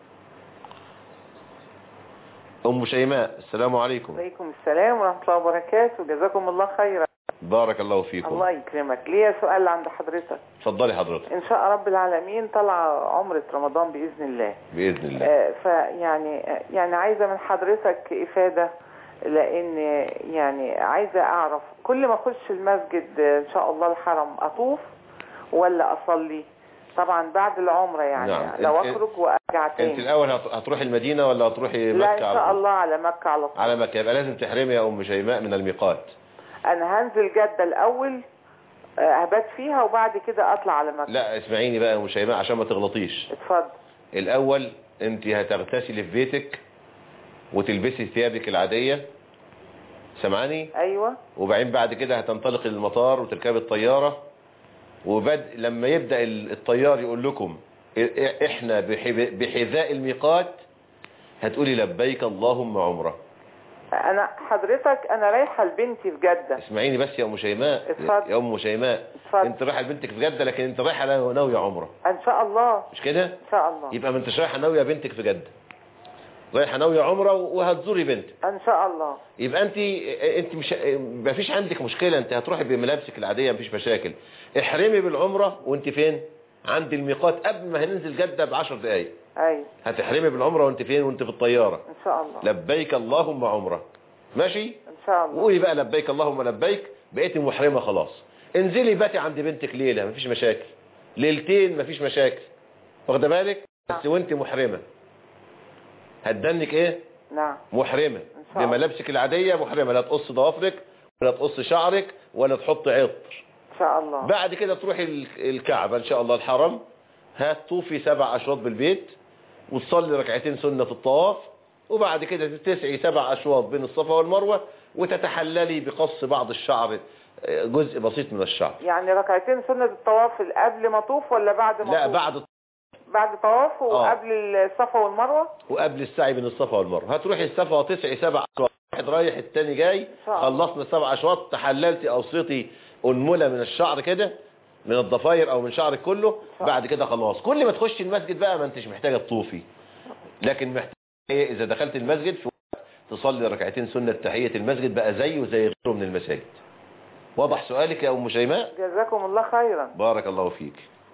أم شيماء السلام عليكم عليكم السلام ورحمة الله وبركاته جزاكم الله خيرا بارك الله فيكم الله يكرمك ليا سؤال عند حضرتك اتفضلي حضرتك إن شاء رب العالمين طلع عمرة رمضان بإذن الله بإذن الله آه، فيعني آه، يعني عايزة من حضرتك إفادة لأن يعني عايزة أعرف كل ما أخش المسجد آه، إن شاء الله الحرم أطوف ولا أصلي طبعا بعد العمرة يعني نعم. لو أنت- أخرج وأرجع انت تاني الاول هت- هتروحي المدينة ولا هتروحي مكة لا إن على شاء طول؟ الله على مكة على طول على مكة يبقى لازم تحرمي يا ام شيماء من الميقات انا هنزل جدة الاول آه، هبات فيها وبعد كده اطلع على مكة لا اسمعيني بقى يا ام شيماء عشان ما تغلطيش اتفضل الاول انت هتغتسلي في بيتك وتلبسي ثيابك العادية سمعاني ايوه وبعدين بعد كده هتنطلقي للمطار وتركبي الطيارة وبد لما يبدأ ال- الطيار يقول لكم إ- احنا بح- بحذاء الميقات هتقولي لبيك اللهم عمره انا حضرتك انا رايحة لبنتي في جدة اسمعيني بس يا ام شيماء اتفضل. يا ام شيماء اتفضل. انت رايحه لبنتك في جده لكن انت رايحه لا- ناويه عمره ان شاء الله مش كده ان شاء الله يبقى ما انتش رايحه ناويه بنتك في جده رايحه ناويه عمره وهتزوري بنتك ان شاء الله يبقى انت انت مش ما فيش عندك مشكله انت هتروحي بملابسك العاديه مفيش مشاكل احرمي بالعمره وانت فين عند الميقات قبل ما هننزل جده ب 10 دقائق ايوه هتحرمي بالعمره وانت فين وانت في الطياره ان شاء الله لبيك اللهم عمره ماشي ان شاء الله وقولي بقى لبيك اللهم لبيك بقيتي محرمه خلاص انزلي باتي عند بنتك ليله مفيش مشاكل ليلتين مفيش مشاكل واخده بالك بس وانت محرمه هتدنك ايه نعم محرمه شاء الله. بملابسك العاديه محرمه لا تقص ضوافرك ولا تقص شعرك ولا تحط عطر ان شاء الله بعد كده تروحي ال- الكعبه ان شاء الله الحرم هتطوفي سبع اشواط بالبيت وتصلي ركعتين سنه في الطواف وبعد كده تسعي سبع اشواط بين الصفا والمروه وتتحللي بقص بعض الشعر آه، جزء بسيط من الشعر يعني ركعتين سنة الطواف قبل ما اطوف ولا بعد ما لا أطوف؟ بعد بعد طواف وقبل الصفا والمروة وقبل السعي بين الصفا والمروه هتروحي الصفا وتسعي سبع اشواط واحد رايح التاني جاي شاء الله. خلصنا سبع اشواط تحللتي اوصيتي انمله من الشعر كده من الضفاير او من شعرك كله بعد كده خلاص كل ما تخشي المسجد بقى ما انتش محتاجه تطوفي لكن محتاجه ايه اذا دخلت المسجد في وقت تصلي ركعتين سنه تحيه المسجد بقى زيه زي غيره من المساجد واضح سؤالك يا ام شيماء جزاكم الله خيرا بارك الله فيك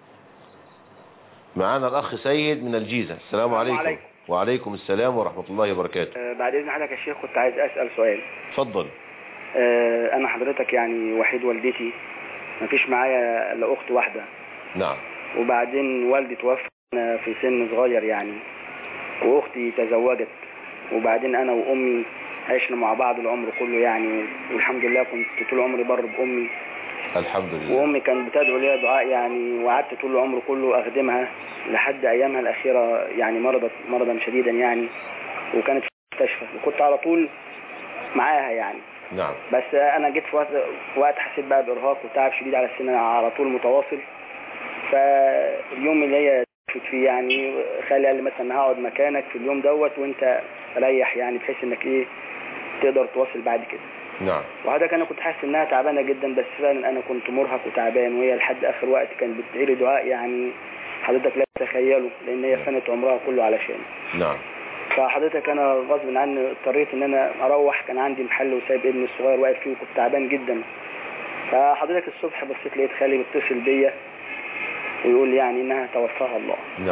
معانا الاخ سيد من الجيزه السلام عليكم عليكم. وعليكم السلام ورحمه الله وبركاته آه، بعد اذن حضرتك يا شيخ كنت عايز اسال سؤال اتفضل آه، انا حضرتك يعني وحيد والدتي مفيش معايا الا اخت واحده نعم وبعدين والدي توفى أنا في سن صغير يعني واختي تزوجت وبعدين انا وامي عشنا مع بعض العمر كله يعني والحمد لله كنت طول عمري بر بامي الحمد لله وامي كانت بتدعو لي دعاء يعني وقعدت طول العمر كله اخدمها لحد ايامها الاخيره يعني مرضت مرضا شديدا يعني وكانت في المستشفى وكنت على طول معاها يعني نعم بس انا جيت في وقت, في وقت حسيت بقى بارهاق وتعب شديد على السن على طول متواصل فاليوم اللي هي توفت فيه يعني خالي قال لي مثلا هقعد مكانك في اليوم دوت وانت ريح يعني بحيث انك ايه تقدر تواصل بعد كده نعم وحضرتك انا كنت حاسس انها تعبانه جدا بس فعلا انا كنت مرهق وتعبان وهي لحد اخر وقت كانت بتدعي لي دعاء يعني حضرتك لا تتخيله لان هي فنت عمرها كله علشاني نعم فحضرتك انا غصب عني اضطريت ان انا اروح كان عندي محل وسايب ابني الصغير واقف فيه وكنت تعبان جدا فحضرتك الصبح بصيت لقيت خالي بيتصل بيا ويقول لي يعني انها توفاها الله نعم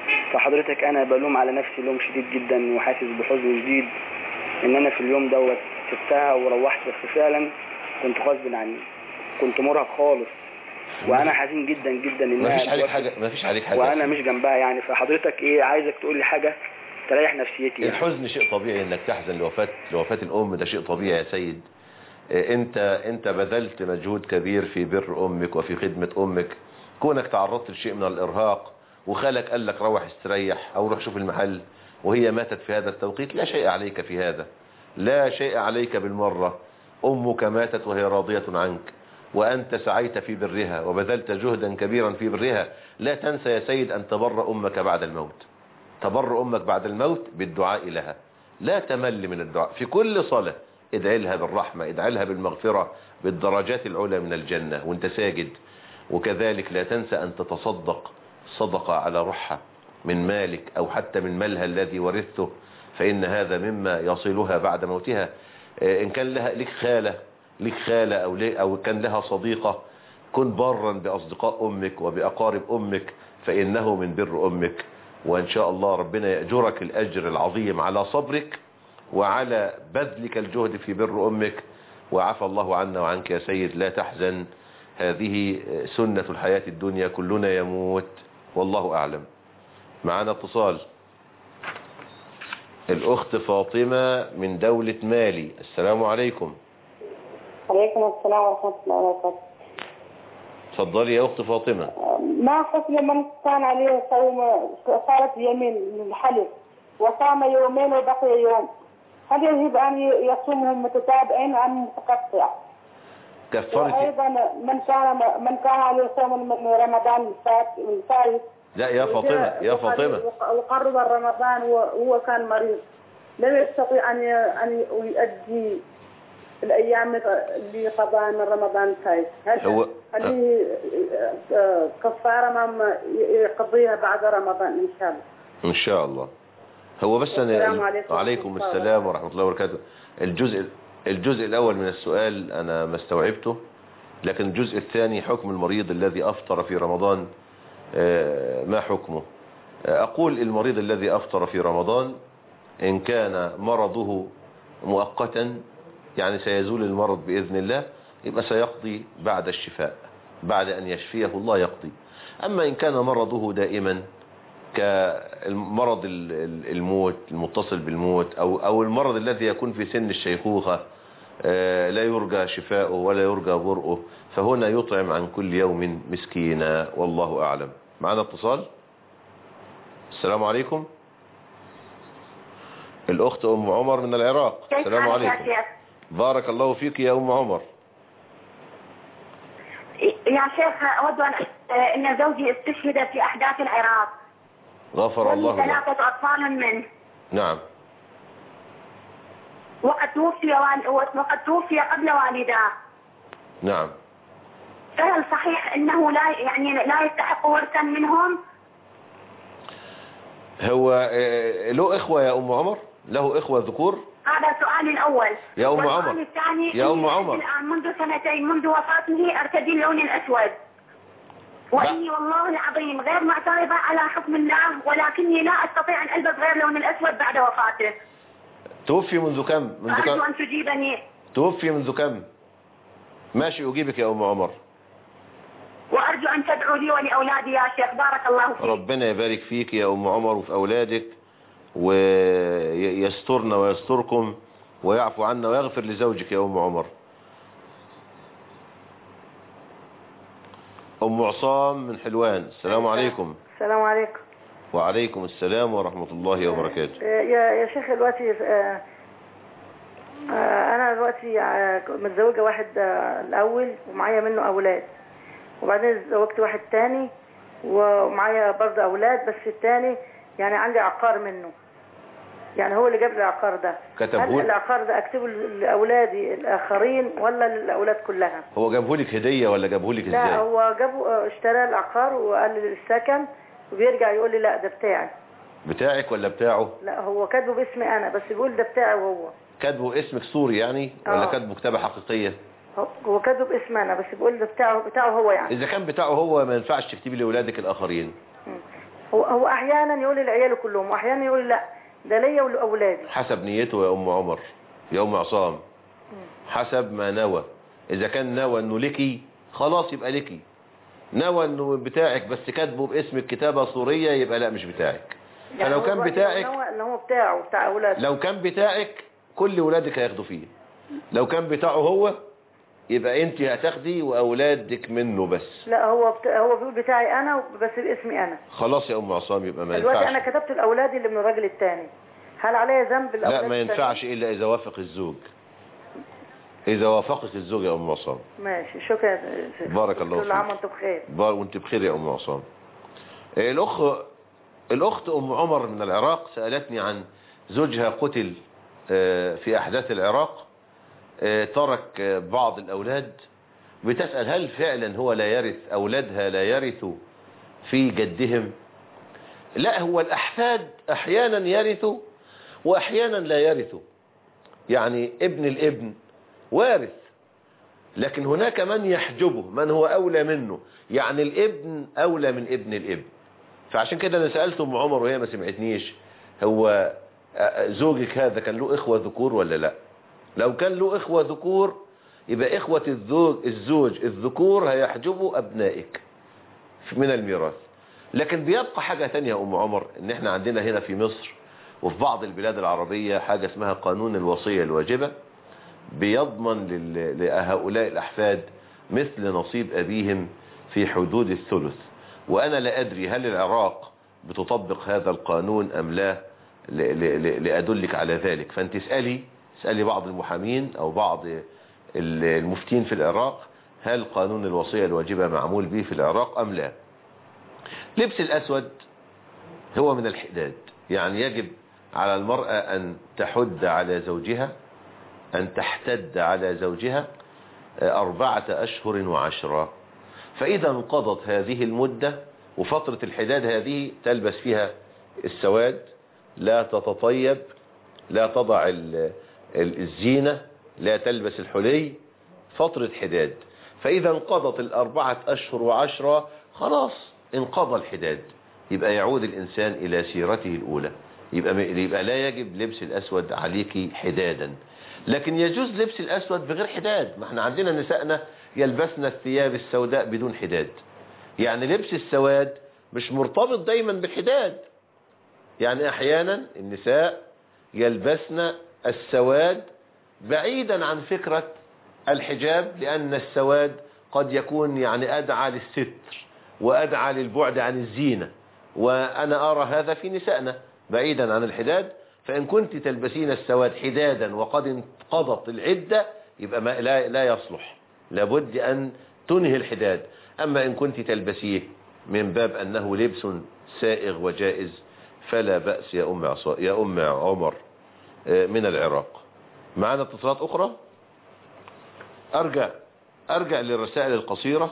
فحضرتك انا بلوم على نفسي لوم شديد جدا وحاسس بحزن شديد ان انا في اليوم دوت سبتها وروحت بس فعلا كنت غصب عني كنت مرهق خالص وانا حزين جدا جدا ان ما فيش عليك حاجة ما فيش عليك حاجة وانا مش جنبها يعني فحضرتك ايه عايزك تقول لي حاجه تريح نفسيتي يعني. الحزن شيء طبيعي انك تحزن لوفاة لوفاة الام ده شيء طبيعي يا سيد آه، انت انت بذلت مجهود كبير في بر امك وفي خدمة امك كونك تعرضت لشيء من الارهاق وخالك قال لك روح استريح او روح شوف المحل وهي ماتت في هذا التوقيت لا شيء عليك في هذا لا شيء عليك بالمرة امك ماتت وهي راضية عنك وأنت سعيت في برها وبذلت جهدا كبيرا في برها لا تنسى يا سيد أن تبر أمك بعد الموت تبر أمك بعد الموت بالدعاء لها لا تمل من الدعاء في كل صلاة ادعي لها بالرحمة ادعي لها بالمغفرة بالدرجات العلى من الجنة وانت ساجد وكذلك لا تنسى أن تتصدق صدقة على روحها من مالك أو حتى من مالها الذي ورثته فإن هذا مما يصلها بعد موتها آه، إن كان لها لك خالة لك خالة أو, لي أو كان لها صديقة كن برا بأصدقاء أمك وبأقارب أمك فإنه من بر أمك وإن شاء الله ربنا يأجرك الأجر العظيم على صبرك وعلى بذلك الجهد في بر أمك وعفى الله عنا وعنك يا سيد لا تحزن هذه سنة الحياة الدنيا كلنا يموت والله أعلم معنا اتصال الأخت فاطمة من دولة مالي السلام عليكم عليكم السلام ورحمة الله وبركاته تفضلي يا أخت فاطمة ما حكم من كان عليه صوم صارت يمين الحلف وصام يومين وبقي يوم هل يجب أن يصومهم متتابعين أم متقطع؟ كفرت وأيضا من كان من كان عليه صوم من رمضان الفات الفائت لا يا فاطمة يا فاطمة وقرب رمضان وهو كان مريض لم يستطيع أن أن يؤدي الأيام اللي قضاها من رمضان الفائت هل هو هل هي كفارة ما يقضيها بعد رمضان إن شاء الله إن شاء الله هو بس السلام أنا عليكم عليكم ورحمة الله السلام ورحمة الله وبركاته الجزء الجزء الأول من السؤال أنا ما استوعبته لكن الجزء الثاني حكم المريض الذي أفطر في رمضان آه، ما حكمه آه، أقول المريض الذي أفطر في رمضان إن كان مرضه مؤقتا يعني سيزول المرض بإذن الله يبقى سيقضي بعد الشفاء بعد أن يشفيه الله يقضي أما إن كان مرضه دائما كمرض ال- ال- الموت المتصل بالموت أو, أو المرض الذي يكون في سن الشيخوخة آه، لا يرجى شفاؤه ولا يرجى برؤه فهنا يطعم عن كل يوم مسكينا والله أعلم معنا اتصال السلام عليكم الأخت أم عمر من العراق السلام عليكم بارك الله فيك يا أم عمر يا شيخ أود أن أن زوجي استشهد في أحداث العراق غفر الله ولي له ثلاثة أطفال منه نعم وقد توفي وال... وقد توفي قبل والداه نعم فهل صحيح أنه لا يعني لا يستحق ورثا منهم؟ هو آه، له إخوة يا أم عمر له إخوة ذكور هذا سؤالي الأول يا أم والسؤال عمر. الثاني يا أم إني عمر. الآن منذ سنتين منذ وفاته أرتدي اللون الأسود وإني والله العظيم غير معترضة على حكم الله ولكني لا أستطيع أن ألبس غير اللون الأسود بعد وفاته توفي منذ كم منذ أرجو كم أن تجيبني توفي منذ كم ماشي أجيبك يا أم عمر وأرجو أن تدعوا لي ولأولادي يا شيخ بارك الله فيك ربنا يبارك فيك يا أم عمر وفي أولادك ويسترنا ويستركم ويعفو عنا ويغفر لزوجك يا أم عمر أم عصام من حلوان السلام عليكم السلام عليكم وعليكم السلام ورحمة الله وبركاته يا يا شيخ دلوقتي آه، آه، انا دلوقتي آه، متزوجه واحد آه، الاول ومعايا منه اولاد وبعدين اتزوجت واحد تاني ومعايا برضه اولاد بس التاني يعني عندي عقار منه يعني هو اللي جاب لي العقار ده كتبه هل لك؟ العقار ده اكتبه لاولادي الاخرين ولا للاولاد كلها هو جابهولك هدية ولا جابهولك لا ازاي هو جابه آه، اشترى العقار وقال لي السكن وبيرجع يقول لي لا ده بتاعي بتاعك ولا بتاعه لا هو كاتبه باسمي انا بس بيقول ده بتاعي هو كاتبه اسمك سوري يعني ولا آه. كاتبه كتابة حقيقية هو- هو كاتبه باسمي انا بس بيقول ده بتاعه بتاعه هو يعني إذا كان بتاعه هو ما ينفعش تكتبي لأولادك الآخرين هو, هو احيانا يقول لعياله كلهم واحيانا يقول لا ده ليا ولاولادي حسب نيته يا ام عمر يا ام عصام حسب ما نوى اذا كان نوى انه لكي خلاص يبقى لكي نوى انه بتاعك بس كاتبه باسمك كتابة صورية يبقى لا مش بتاعك فلو هو كان دلوقتي بتاعك ان هو ان هو بتاعه بتاع اولاده لو كان بتاعك كل ولادك هياخدوا فيه لو كان بتاعه هو يبقى انت هتاخدي واولادك منه بس لا هو بتا... هو بيقول بتاعي انا بس باسمي انا خلاص يا ام عصام يبقى ما دلوقتي انا ينفعش كتبت الاولاد اللي من الراجل الثاني هل عليا ذنب الاولاد لا ما التانيين؟ ينفعش الا اذا وافق الزوج اذا وافقك الزوج يا ام عصام ماشي شكرا يا شيخ. بارك الله كل عام فيك. وانتم بخير بار وانت بخير يا ام عصام آه، الاخ الاخت ام عمر من العراق سالتني عن زوجها قتل آه، في احداث العراق آه، ترك آه، بعض الاولاد بتسال هل فعلا هو لا يرث اولادها لا يرثوا في جدهم لا هو الاحفاد احيانا يرثوا واحيانا لا يرثوا يعني ابن الابن وارث لكن هناك من يحجبه من هو أولى منه يعني الابن أولى من ابن الابن فعشان كده أنا سألت أم عمر وهي ما سمعتنيش هو آه، زوجك هذا كان له إخوة ذكور ولا لا لو كان له إخوة ذكور يبقى إخوة الزوج, الزوج الذكور هيحجبوا أبنائك من الميراث لكن بيبقى حاجة تانية يا أم عمر إن إحنا عندنا هنا في مصر وفي بعض البلاد العربية حاجة اسمها قانون الوصية الواجبة بيضمن لل- لهؤلاء الأحفاد مثل نصيب أبيهم في حدود الثلث وأنا لا أدري هل العراق بتطبق هذا القانون أم لا ل- ل- ل- لأدلك على ذلك فأنت اسألي اسألي بعض المحامين أو بعض ال- المفتين في العراق هل قانون الوصية الواجبة معمول به في العراق أم لا لبس الأسود هو من الحداد يعني يجب على المرأة أن تحد على زوجها أن تحتد على زوجها أربعة أشهر وعشرة فإذا انقضت هذه المدة وفترة الحداد هذه تلبس فيها السواد لا تتطيب لا تضع ال- ال- الزينة لا تلبس الحلي فترة حداد فإذا انقضت الأربعة أشهر وعشرة خلاص انقضى الحداد يبقى يعود الإنسان إلى سيرته الأولى يبقى, يبقى لا يجب لبس الأسود عليك حدادا لكن يجوز لبس الأسود بغير حداد ما احنا عندنا نسائنا يلبسن الثياب السوداء بدون حداد يعني لبس السواد مش مرتبط دايما بالحداد يعني احيانا النساء يلبسن السواد بعيدا عن فكرة الحجاب لأن السواد قد يكون يعني أدعى للستر وأدعى للبعد عن الزينة وأنا أرى هذا في نسائنا بعيدا عن الحداد فإن كنت تلبسين السواد حدادا وقد انقضت العدة يبقى ما لا, لا يصلح لابد أن تنهي الحداد أما إن كنت تلبسيه من باب أنه لبس سائغ وجائز فلا بأس يا أم, عصا يا أم عمر آه، من العراق معنا اتصالات أخرى أرجع أرجع للرسائل القصيرة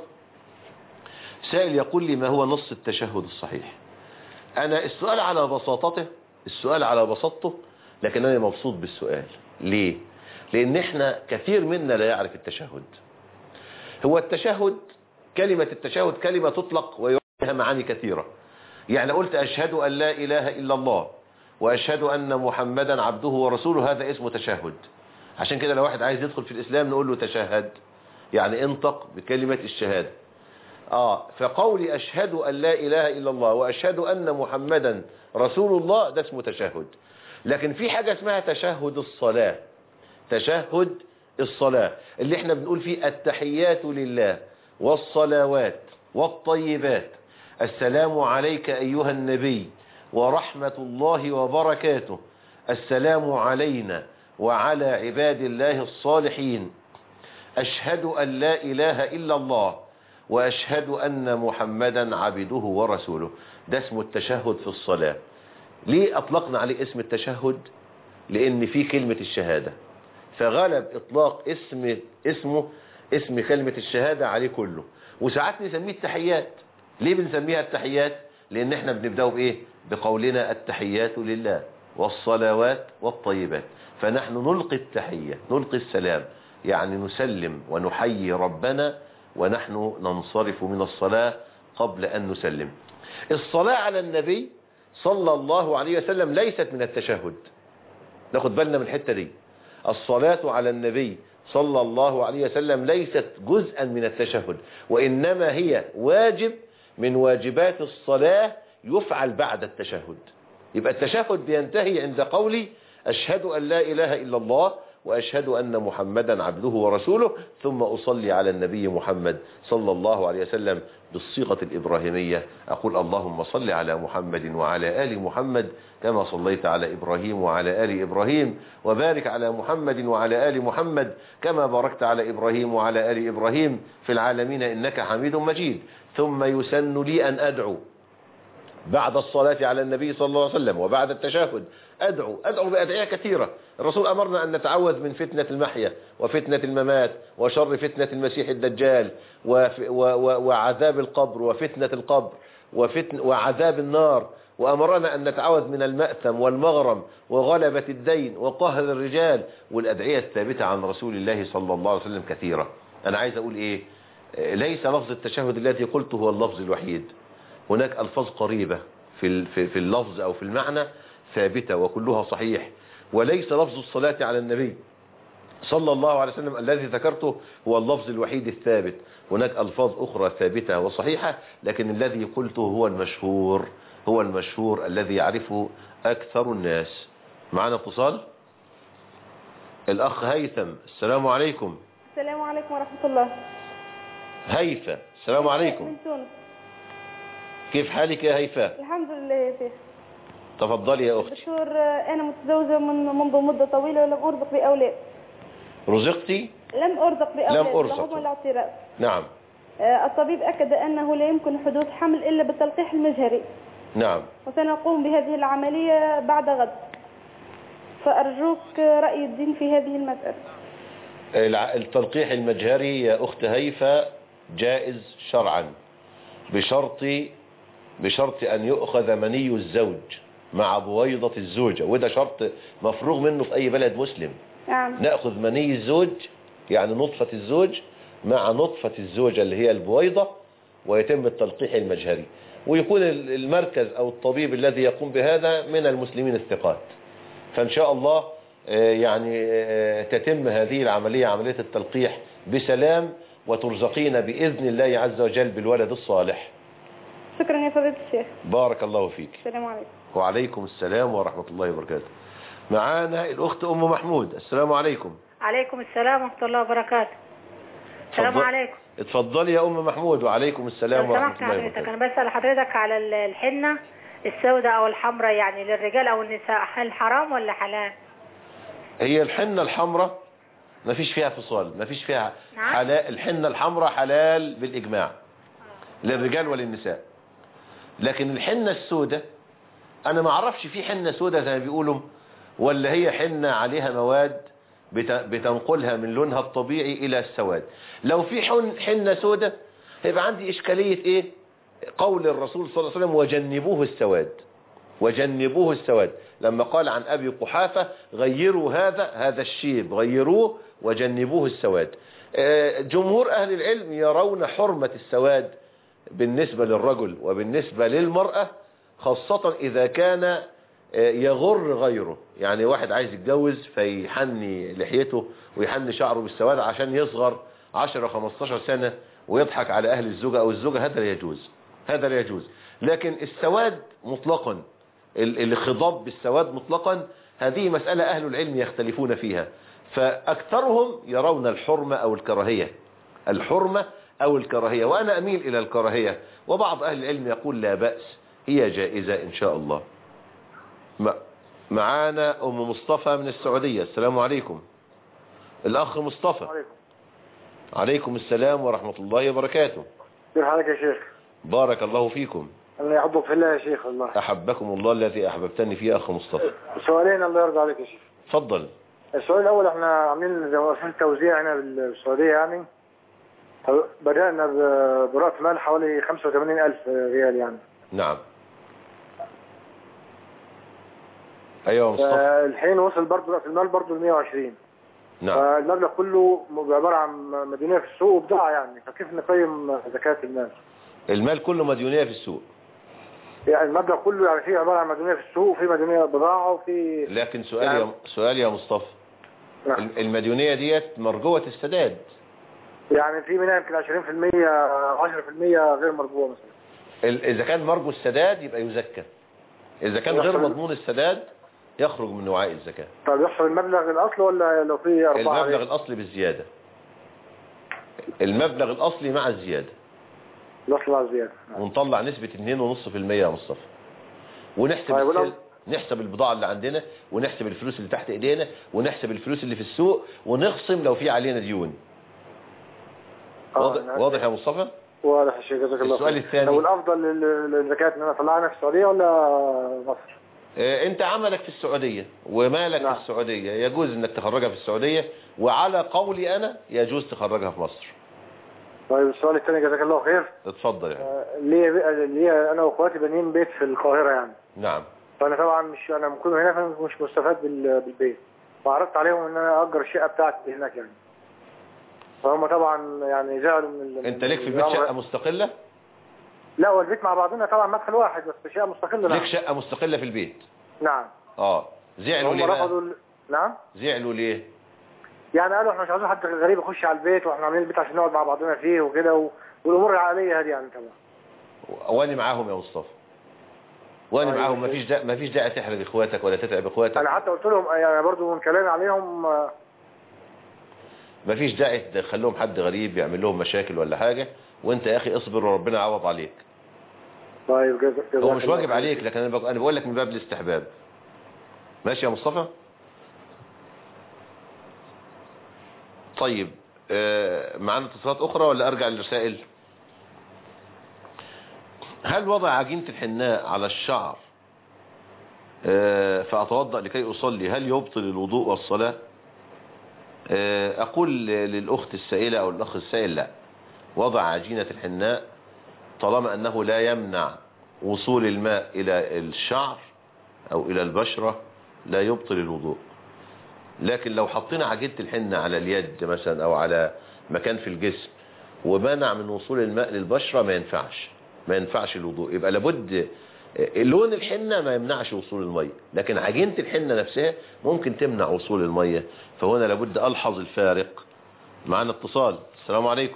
سائل يقول لي ما هو نص التشهد الصحيح أنا السؤال على بساطته السؤال على بساطته لكن أنا مبسوط بالسؤال ليه لأن إحنا كثير منا لا يعرف التشهد هو التشهد كلمة التشهد كلمة تطلق ويعنيها معاني كثيرة يعني قلت أشهد أن لا إله إلا الله وأشهد أن محمدا عبده ورسوله هذا اسمه تشهد عشان كده لو واحد عايز يدخل في الإسلام نقول له تشهد يعني انطق بكلمة الشهادة آه فقولي أشهد أن لا إله إلا الله وأشهد أن محمدا رسول الله ده اسمه تشهد لكن في حاجة اسمها تشهد الصلاة تشهد الصلاة اللي احنا بنقول فيه التحيات لله والصلوات والطيبات السلام عليك أيها النبي ورحمة الله وبركاته السلام علينا وعلى عباد الله الصالحين أشهد أن لا إله إلا الله وأشهد أن محمدا عبده ورسوله ده اسمه التشهد في الصلاة ليه أطلقنا عليه اسم التشهد لأن فيه كلمة الشهادة فغلب إطلاق اسم اسمه اسم كلمة الشهادة عليه كله وساعات نسميه التحيات ليه بنسميها التحيات لأن احنا بنبدأ بإيه بقولنا التحيات لله والصلوات والطيبات فنحن نلقي التحية نلقي السلام يعني نسلم ونحيي ربنا ونحن ننصرف من الصلاة قبل أن نسلم الصلاة على النبي صلى الله عليه وسلم ليست من التشهد ناخد بالنا من الحتة دي الصلاة على النبي صلى الله عليه وسلم ليست جزءا من التشهد وإنما هي واجب من واجبات الصلاة يفعل بعد التشهد يبقى التشهد بينتهي عند قولي أشهد أن لا إله إلا الله وأشهد أن محمدا عبده ورسوله ثم أصلي على النبي محمد صلى الله عليه وسلم بالصيغة الإبراهيمية أقول اللهم صل على محمد وعلى آل محمد كما صليت على إبراهيم وعلى آل إبراهيم وبارك على محمد وعلى آل محمد كما باركت على إبراهيم وعلى آل إبراهيم في العالمين إنك حميد مجيد ثم يسن لي أن أدعو بعد الصلاة على النبي صلى الله عليه وسلم وبعد التشهد أدعو أدعو بأدعية كثيرة الرسول أمرنا أن نتعوذ من فتنة المحيا وفتنة الممات وشر فتنة المسيح الدجال وف و و وعذاب القبر وفتنة القبر وفتن وعذاب النار وأمرنا أن نتعوذ من المأثم والمغرم وغلبة الدين وقهر الرجال والأدعية الثابتة عن رسول الله صلى الله عليه وسلم كثيرة أنا عايز أقول إيه ليس لفظ التشهد الذي قلته هو اللفظ الوحيد هناك ألفاظ قريبة في في اللفظ أو في المعنى ثابتة وكلها صحيح وليس لفظ الصلاة على النبي صلى الله عليه وسلم الذي ذكرته هو اللفظ الوحيد الثابت هناك ألفاظ أخرى ثابتة وصحيحة لكن الذي قلته هو المشهور هو المشهور الذي يعرفه أكثر الناس معنا اتصال الأخ هيثم السلام عليكم السلام عليكم ورحمة الله هيفا السلام عليكم من تونس كيف حالك يا هيفاء الحمد لله يا شيخ تفضلي يا أختي دكتور أنا متزوجة من منذ مدة طويلة ولم أرزق بأولاد رزقتي لم أرزق بأولاد لم أرزق. بحكم الاعتراف نعم آه، الطبيب أكد أنه لا يمكن حدوث حمل إلا بالتلقيح المجهري نعم وسنقوم بهذه العملية بعد غد فأرجوك رأي الدين في هذه المسألة الع- التلقيح المجهري يا أخت هيفا جائز شرعا بشرط بشرط أن يؤخذ مني الزوج مع بويضة الزوجة وده شرط مفروغ منه في أي بلد مسلم نعم نأخذ مني الزوج يعني نطفة الزوج مع نطفة الزوجة اللي هي البويضة ويتم التلقيح المجهري ويكون ال- المركز أو الطبيب الذي يقوم بهذا من المسلمين الثقات فإن شاء الله آه، يعني آه، تتم هذه العملية عملية التلقيح بسلام وترزقين بإذن الله عز وجل بالولد الصالح شكرا يا فضيلة الشيخ بارك الله فيك السلام عليكم وعليكم السلام ورحمة الله وبركاته معانا الأخت أم محمود السلام عليكم عليكم السلام ورحمة الله وبركاته السلام اتفضل- عليكم اتفضلي يا أم محمود وعليكم السلام لو ورحمة سمحت الله حضرتك وبركاته أنا بسأل حضرتك على ال- الحنة السوداء أو الحمراء يعني للرجال أو النساء هل حرام ولا حلال؟ هي الحنة الحمراء ما فيش فيها فصال ما فيش فيها نعم. حلال الحنة الحمراء حلال بالإجماع للرجال وللنساء لكن الحنة السوداء أنا ما أعرفش في حنة سوداء زي ما بيقولوا ولا هي حنة عليها مواد بت- بتنقلها من لونها الطبيعي إلى السواد لو في حن- حنة سوداء هيبقى عندي إشكالية إيه قول الرسول صلى الله عليه وسلم وجنبوه السواد وجنبوه السواد لما قال عن أبي قحافة غيروا هذا هذا الشيب غيروه وجنبوه السواد آه، جمهور أهل العلم يرون حرمة السواد بالنسبة للرجل وبالنسبة للمرأة خاصة إذا كان آه، يغر غيره يعني واحد عايز يتجوز فيحني لحيته ويحني شعره بالسواد عشان يصغر 10 15 سنة ويضحك على أهل الزوجة أو الزوجة هذا لا يجوز هذا لا يجوز لكن السواد مطلقا ال- الخضاب بالسواد مطلقا هذه مسألة أهل العلم يختلفون فيها فأكثرهم يرون الحرمة أو الكراهية الحرمة أو الكراهية وأنا أميل إلى الكراهية وبعض أهل العلم يقول لا بأس هي جائزة إن شاء الله م- معانا أم مصطفى من السعودية السلام عليكم الأخ مصطفى عليكم السلام ورحمة الله وبركاته كيف حالك يا شيخ؟ بارك الله فيكم الله يحبك في الله يا شيخ والله أحبكم الله الذي أحببتني فيه أخ مصطفى سؤالين الله يرضى عليك يا شيخ تفضل السؤال الأول احنا عاملين زي ما قسمين توزيع هنا بالسعودية يعني بدأنا ب- برأس مال حوالي 85 ألف ريال يعني نعم أيوة مصطفى فالحين وصل برضه رأس المال برضه ل 120 نعم فالمبلغ كله عبارة عن مديونية في السوق وبضاعة يعني فكيف نقيم زكاة المال؟ المال كله مديونية في السوق يعني المبلغ كله يعني فيه عباره عن مديونيه في السوق وفي مديونيه بضاعه وفي لكن سؤال يا سؤال يا مصطفى نعم. المديونية ديت مرجوة السداد يعني في منها يمكن 20% 10% غير مرجوه مثلا ال- إذا كان مرجو السداد يبقى يزكى إذا كان غير مضمون السداد يخرج من وعاء الزكاة طب يحسب المبلغ الاصل ولا لو في اربعه المبلغ عليه؟ الأصلي بالزيادة المبلغ الأصلي مع الزيادة الاصل مع الزياده ونطلع نسبة 2.5% يا مصطفى ونحسب طيب ولو- السل... نحسب البضاعة اللي عندنا ونحسب الفلوس اللي تحت ايدينا ونحسب الفلوس اللي في السوق ونخصم لو في علينا ديون واضح, نعم. واضح يا مصطفى واضح يا شيخ جزاك الله السؤال خير. الثاني. طب والافضل لل- للزكاه ان انا اطلعها في السعوديه ولا مصر؟ آه، انت عملك في السعودية ومالك نعم. في السعودية يجوز انك تخرجها في السعودية وعلى قولي انا يجوز تخرجها في مصر طيب السؤال الثاني جزاك الله خير اتفضل يعني آه، ليا ليا انا واخواتي بانيين بيت في القاهره يعني نعم فانا طبعا مش انا مكون هنا فمش مستفاد بال- بالبيت فعرضت عليهم ان انا اجر الشقه بتاعتي هناك يعني فهم طبعا يعني زعلوا من ال- انت من ليك في البيت الأمر. شقة مستقلة لا هو البيت مع بعضنا طبعا مدخل واحد بس شقه مستقله ليك نعم شقة مستقلة في البيت نعم اه زعلوا هم ليه بقى رفضوا ال- نعم زعلوا ليه يعني قالوا احنا مش عايزين حد غريب يخش على البيت واحنا عاملين البيت عشان نقعد مع بعضنا فيه وكده و... والامور العائليه هذه يعني طبعا وانا معاهم يا مصطفى وانا طيب. معاهم مفيش داعي مفيش داعي تحرج اخواتك ولا تتعب اخواتك انا حتى قلت لهم يعني برضو من كلامي عليهم آه، مفيش داعي تخليهم حد غريب يعمل لهم مشاكل ولا حاجة وانت يا اخي اصبر وربنا يعوض عليك طيب جزاك جزاك هو مش الله واجب خير. عليك لكن انا بق- انا بقول لك من باب الاستحباب ماشي يا مصطفى طيب آه، معانا اتصالات اخرى ولا ارجع للرسائل هل وضع عجينة الحناء على الشعر آه، فأتوضأ لكي أصلي هل يبطل الوضوء والصلاة آه، أقول للأخت السائلة أو الأخ السائل لا وضع عجينة الحناء طالما أنه لا يمنع وصول الماء إلى الشعر أو إلى البشرة لا يبطل الوضوء لكن لو حطينا عجينة الحنة على اليد مثلا أو على مكان في الجسم ومنع من وصول الماء للبشرة ما ينفعش ما ينفعش الوضوء يبقى لابد لون الحنة ما يمنعش وصول المية لكن عجينة الحنة نفسها ممكن تمنع وصول المية فهنا لابد ألحظ الفارق معنا اتصال السلام عليكم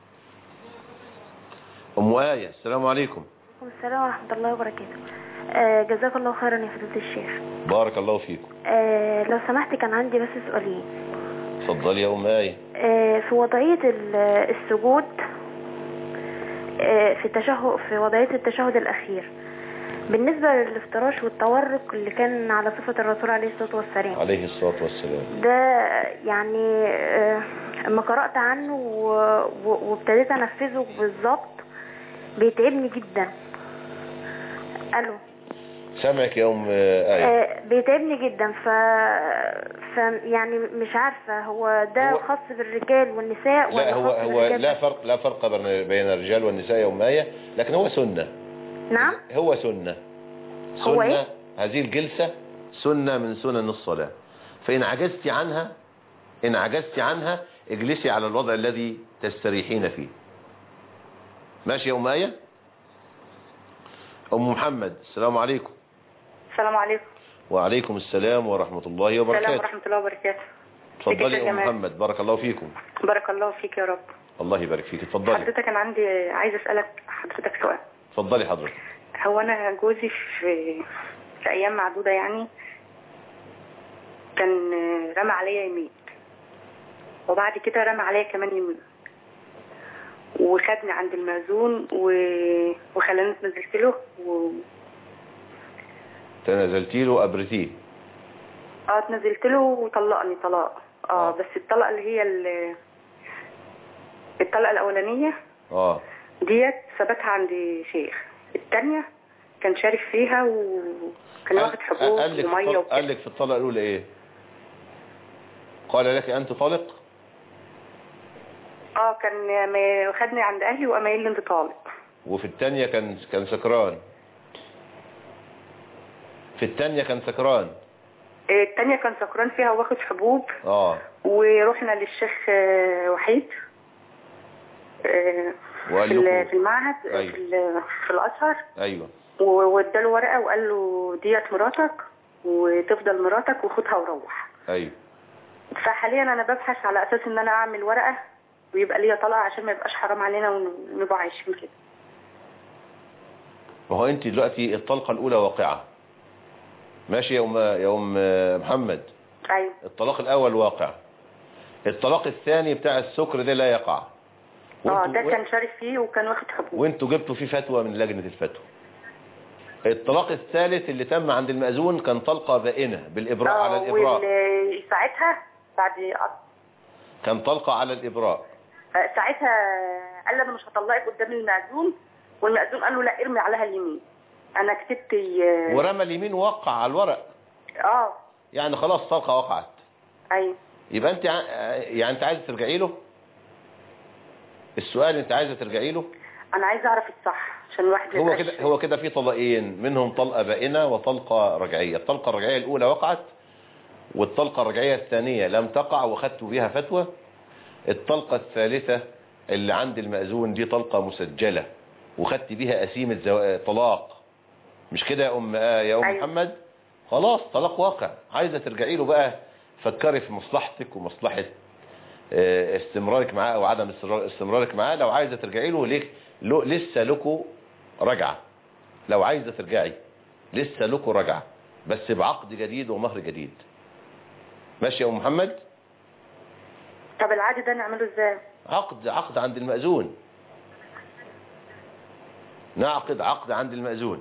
أم آية السلام عليكم وعليكم السلام ورحمة الله وبركاته آه جزاك الله خيرا يا فضيلة الشيخ بارك الله فيكم آه لو سمحت كان عندي بس سؤالين اتفضلي يا أم آية آه في وضعية ال- السجود آه في التشهد في وضعية التشهد الأخير بالنسبة للافتراش والتورك اللي كان على صفة الرسول عليه الصلاة والسلام عليه الصلاة والسلام ده يعني آه، اما قرأت عنه و- و- وابتديت انفذه بالظبط بيتعبني جدا الو سامعك يا أم آية آه، بيتعبني جدا ف... ف يعني مش عارفة هو ده هو- خاص بالرجال والنساء لا ولا هو خاص هو بالرجال لا بس؟ فرق لا فرق بين بين الرجال والنساء يا أم آية لكن هو سنة نعم هو سنة هو سنة إيه؟ هذه الجلسة سنة من سنن الصلاة فإن عجزت عنها إن عجزت عنها اجلسي على الوضع الذي تستريحين فيه ماشي يا أم آية أم محمد السلام عليكم السلام عليكم وعليكم السلام ورحمة الله السلام وبركاته ورحمة الله وبركاته اتفضلي يا يا أم جمال. محمد بارك الله فيكم بارك الله فيك يا رب الله يبارك فيك اتفضلي حضرتك أنا عندي عايز أسألك حضرتك سؤال اتفضلي حضرتك هو أنا جوزي في في أيام معدودة يعني كان رمى عليا يمين وبعد كده رمى عليا كمان يمين وخدني عند المأذون و... وخلاني نزلت له و... تنازلتي له أبرتيه اه اتنزلت له وطلقني طلاق اه بس الطلقة اللي هي ال... الطلقة الأولانية اه ديت ثبتها عند شيخ التانية كان شارك فيها وكان واخد حبوب قال لك في ومية الطلق- وكده قال لك في الطلقة الأولى إيه قال لك أنت طالق اه كان ما- خدني عند أهلي وقام قايل لي انت طالق وفي الثانية كان كان سكران في الثانية كان سكران آه، التانية كان سكران فيها واخد حبوب اه ورحنا للشيخ آه، وحيد آه، وقال في ال- لكم في المعهد أيوة. في, ال- في الأزهر ايوه واداله ورقه وقال له ديت مراتك وتفضل مراتك وخدها وروح ايوه فحاليا انا ببحث على اساس ان انا اعمل ورقه ويبقى ليا طلاق عشان ما يبقاش حرام علينا ونبقى عايشين كده ما هو انت دلوقتي الطلقه الاولى واقعه ماشي يا ام يا ام محمد ايوه الطلاق الاول واقع الطلاق الثاني بتاع السكر ده لا يقع اه ده كان شارك فيه وكان واخد حبوب وانتوا جبتوا فيه فتوى من لجنة الفتوى الطلاق الثالث اللي تم عند المأذون كان طلقة بائنة بالإبراء على الإبراء ساعتها بعد كان طلقة على الإبراء ساعتها قال لي انا مش هطلقك قدام المأذون والمأذون قال له لا ارمي عليها اليمين انا كتبت ورمى اليمين وقع على الورق اه يعني خلاص طلقة وقعت ايوه يبقى انت ع- يعني انت عايزه ترجعي له السؤال انت عايزه ترجعي له انا عايزه اعرف الصح عشان الواحد هو يبقاش- كده هو كده في طلقين منهم طلقة بائنة وطلقة رجعية الطلقة الرجعية الأولى وقعت والطلقة الرجعية الثانية لم تقع وخدت بها فتوى الطلقة الثالثة اللي عند المأذون دي طلقة مسجلة وخدت بها أسيمة زو... طلاق مش كده يا أم آه يا أم أيوة. محمد خلاص طلاق واقع عايزة ترجعي له بقى فكري في مصلحتك ومصلحة آه، استمرارك معاه او عدم استمرار- استمرارك معاه لو عايزه ترجعي له ليك له لسه لكم رجعه لو عايزه ترجعي لسه لكم رجعه بس بعقد جديد ومهر جديد ماشي يا ام محمد طب العادي ده نعمله ازاي عقد عقد عند المأذون نعقد عقد عند المأذون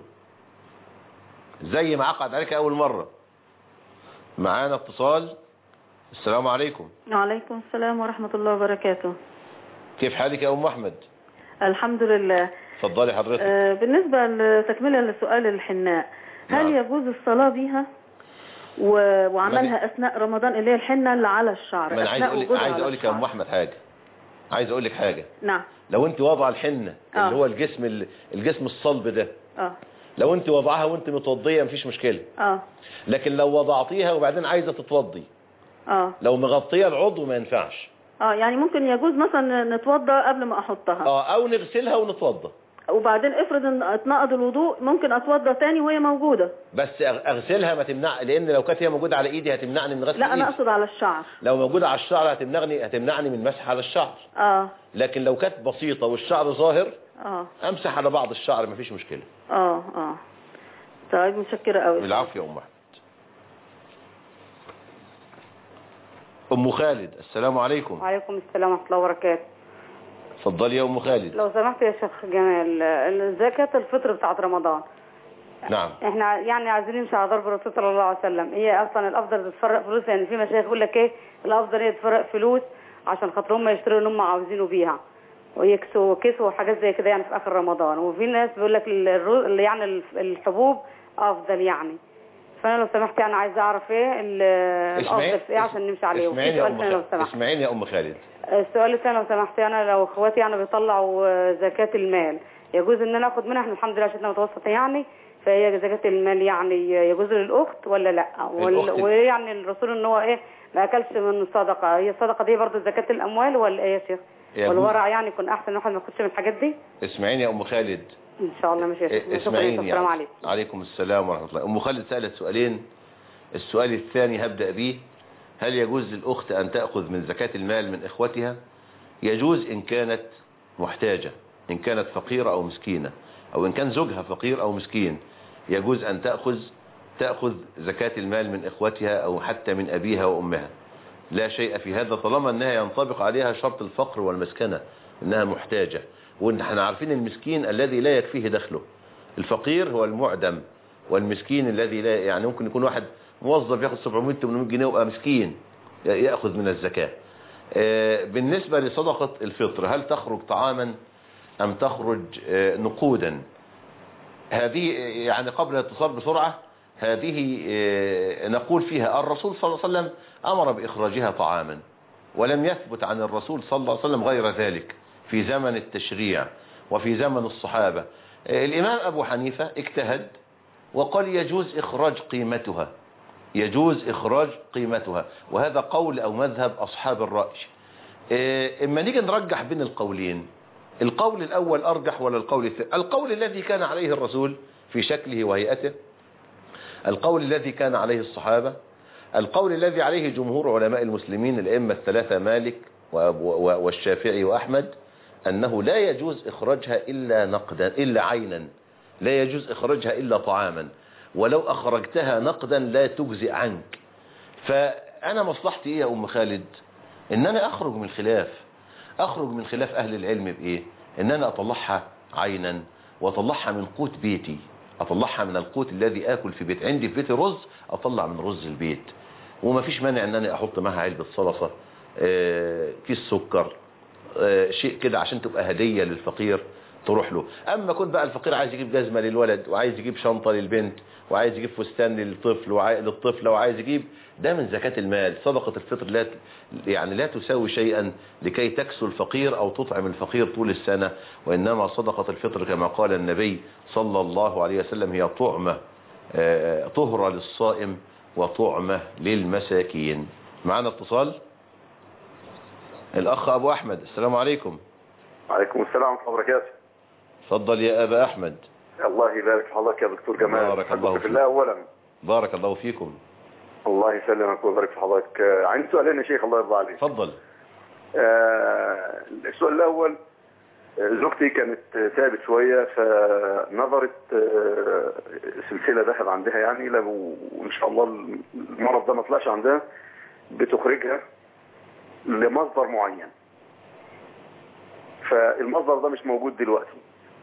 زي ما عقد عليك اول مرة معانا اتصال السلام عليكم وعليكم السلام ورحمة الله وبركاته كيف حالك يا ام احمد الحمد لله اتفضلي حضرتك آه، بالنسبة لتكملة لسؤال الحناء هل نعم. يجوز الصلاة بيها و... وعملها أثناء رمضان اللي هي الحنة اللي على الشعر ما انا عايز أثناء اقول لك وجودها عايز على اقول لك يا ام الشعر. احمد حاجه عايز اقول لك حاجه نعم لو انت وضع الحنه آه. اللي هو الجسم ال- الجسم الصلب ده اه لو انت وضعها وانت متوضيه مفيش مشكله اه لكن لو وضعتيها وبعدين عايزه تتوضي اه لو مغطيه العضو ما ينفعش اه يعني ممكن يجوز مثلا نتوضى قبل ما احطها اه او نغسلها ونتوضى وبعدين افرض ان اتنقض الوضوء ممكن اتوضى تاني وهي موجودة بس أغ- اغسلها ما تمنع لان لو كانت هي موجوده على ايدي هتمنعني من غسل لا انا ايدي اقصد على الشعر لو موجوده على الشعر هتمنعني هتمنعني من مسح على الشعر اه لكن لو كانت بسيطه والشعر ظاهر اه امسح على بعض الشعر مفيش مشكله اه اه طيب متشكرة قوي العفو يا ام احمد ام خالد السلام عليكم وعليكم السلام ورحمة الله وبركاته اتفضلي يا ام خالد لو سمحت يا شيخ جمال ال- زكاة الفطر بتاعت رمضان نعم احنا يعني عايزين نمشي على ضرب الرسول صلى الله عليه وسلم هي اصلا الافضل تتفرق فلوس يعني في مشايخ يقول لك ايه الافضل هي تتفرق فلوس عشان خاطر هم يشتروا اللي هم عاوزينه بيها ويكسوا كسوا وحاجات زي كده يعني في اخر رمضان وفي ناس بيقول لك الرو- اللي يعني الف- الحبوب افضل يعني فانا لو سمحت يعني عايزه اعرف ايه ال- الافضل في ايه عشان نمشي عليه وفي اسمعيني يا سؤال ام ثاني لو خالد سمحت اسمعيني يا ام خالد السؤال الثاني لو سمحت انا لو اخواتي يعني بيطلعوا آه، زكاة المال يجوز ان انا اخد منها احنا الحمد لله عشان متوسطة يعني فهي زكاة المال يعني يجوز للاخت ولا لا وال- الأخت- ويعني الرسول ان هو ايه ما اكلش من الصدقة هي الصدقة دي برضو زكاة الاموال ولا ايه يا شيخ يجوز. والورع يعني يكون احسن الواحد ما ياخدش من الحاجات دي اسمعيني يا ام خالد ان شاء الله ماشي يا شيخ شكرا اسمعيني السلام يعني. عليكم عليكم السلام ورحمة الله أم خالد سألت سؤالين السؤال الثاني هبدأ به هل يجوز للأخت أن تأخذ من زكاة المال من إخوتها يجوز إن كانت محتاجة إن كانت فقيرة أو مسكينة أو إن كان زوجها فقير أو مسكين يجوز أن تأخذ تأخذ زكاة المال من إخوتها أو حتى من أبيها وأمها لا شيء في هذا طالما أنها ينطبق عليها شرط الفقر والمسكنة أنها محتاجة ونحن عارفين المسكين الذي لا يكفيه دخله الفقير هو المعدم والمسكين الذي لا يعني ممكن يكون واحد موظف ياخد 700 800 جنيه ويبقى مسكين ياخذ من الزكاه آه، بالنسبه لصدقه الفطر هل تخرج طعاما ام تخرج آه، نقودا هذه آه، يعني قبل الاتصال بسرعه هذه آه، نقول فيها الرسول صلى الله عليه وسلم امر باخراجها طعاما ولم يثبت عن الرسول صلى الله عليه وسلم غير ذلك في زمن التشريع وفي زمن الصحابة آه، الإمام أبو حنيفة اجتهد وقال يجوز إخراج قيمتها يجوز إخراج قيمتها وهذا قول أو مذهب أصحاب الرأي آه، إما نيجي نرجح بين القولين القول الأول أرجح ولا القول الثاني القول الذي كان عليه الرسول في شكله وهيئته القول الذي كان عليه الصحابة القول الذي عليه جمهور علماء المسلمين الأئمة الثلاثة مالك وأبو- و- والشافعي وأحمد أنه لا يجوز إخراجها إلا نقدا إلا عينا لا يجوز إخراجها إلا طعاما ولو أخرجتها نقدا لا تجزئ عنك فأنا مصلحتي إيه يا أم خالد إن أنا أخرج من الخلاف أخرج من خلاف أهل العلم بإيه إن أنا أطلعها عينا وأطلعها من قوت بيتي أطلعها من القوت الذي آكل في بيت عندي في بيتي رز أطلع من رز البيت وما فيش مانع ان انا احط معها علبة سلطة آه، كيس سكر آه، شيء كده عشان تبقى هدية للفقير تروح له اما كنت بقى الفقير عايز يجيب جزمة للولد وعايز يجيب شنطة للبنت وعايز يجيب فستان للطفل وعاي... للطفلة وعايز يجيب ده من زكاة المال صدقة الفطر لا ت- يعني لا تساوي شيئا لكي تكسو الفقير او تطعم الفقير طول السنة وانما صدقة الفطر كما قال النبي صلى الله عليه وسلم هي طعمة آه، طهرة للصائم وطعمة للمساكين معنا اتصال الأخ أبو أحمد السلام عليكم عليكم السلام ورحمة الله وبركاته تفضل يا أبا أحمد الله يبارك في حضرتك يا دكتور جمال بارك الله في فيك. الله أولا بارك الله فيكم الله يسلمك ويبارك في حضرتك آه، عندي سؤالين يا شيخ الله يرضى عليك تفضل آه، السؤال الأول آه، زوجتي كانت آه، تعبت شوية فنظرت آه، سلسلة ذهب عندها يعني لو إن شاء الله المرض ده ما طلعش عندها بتخرجها لمصدر معين فالمصدر ده مش موجود دلوقتي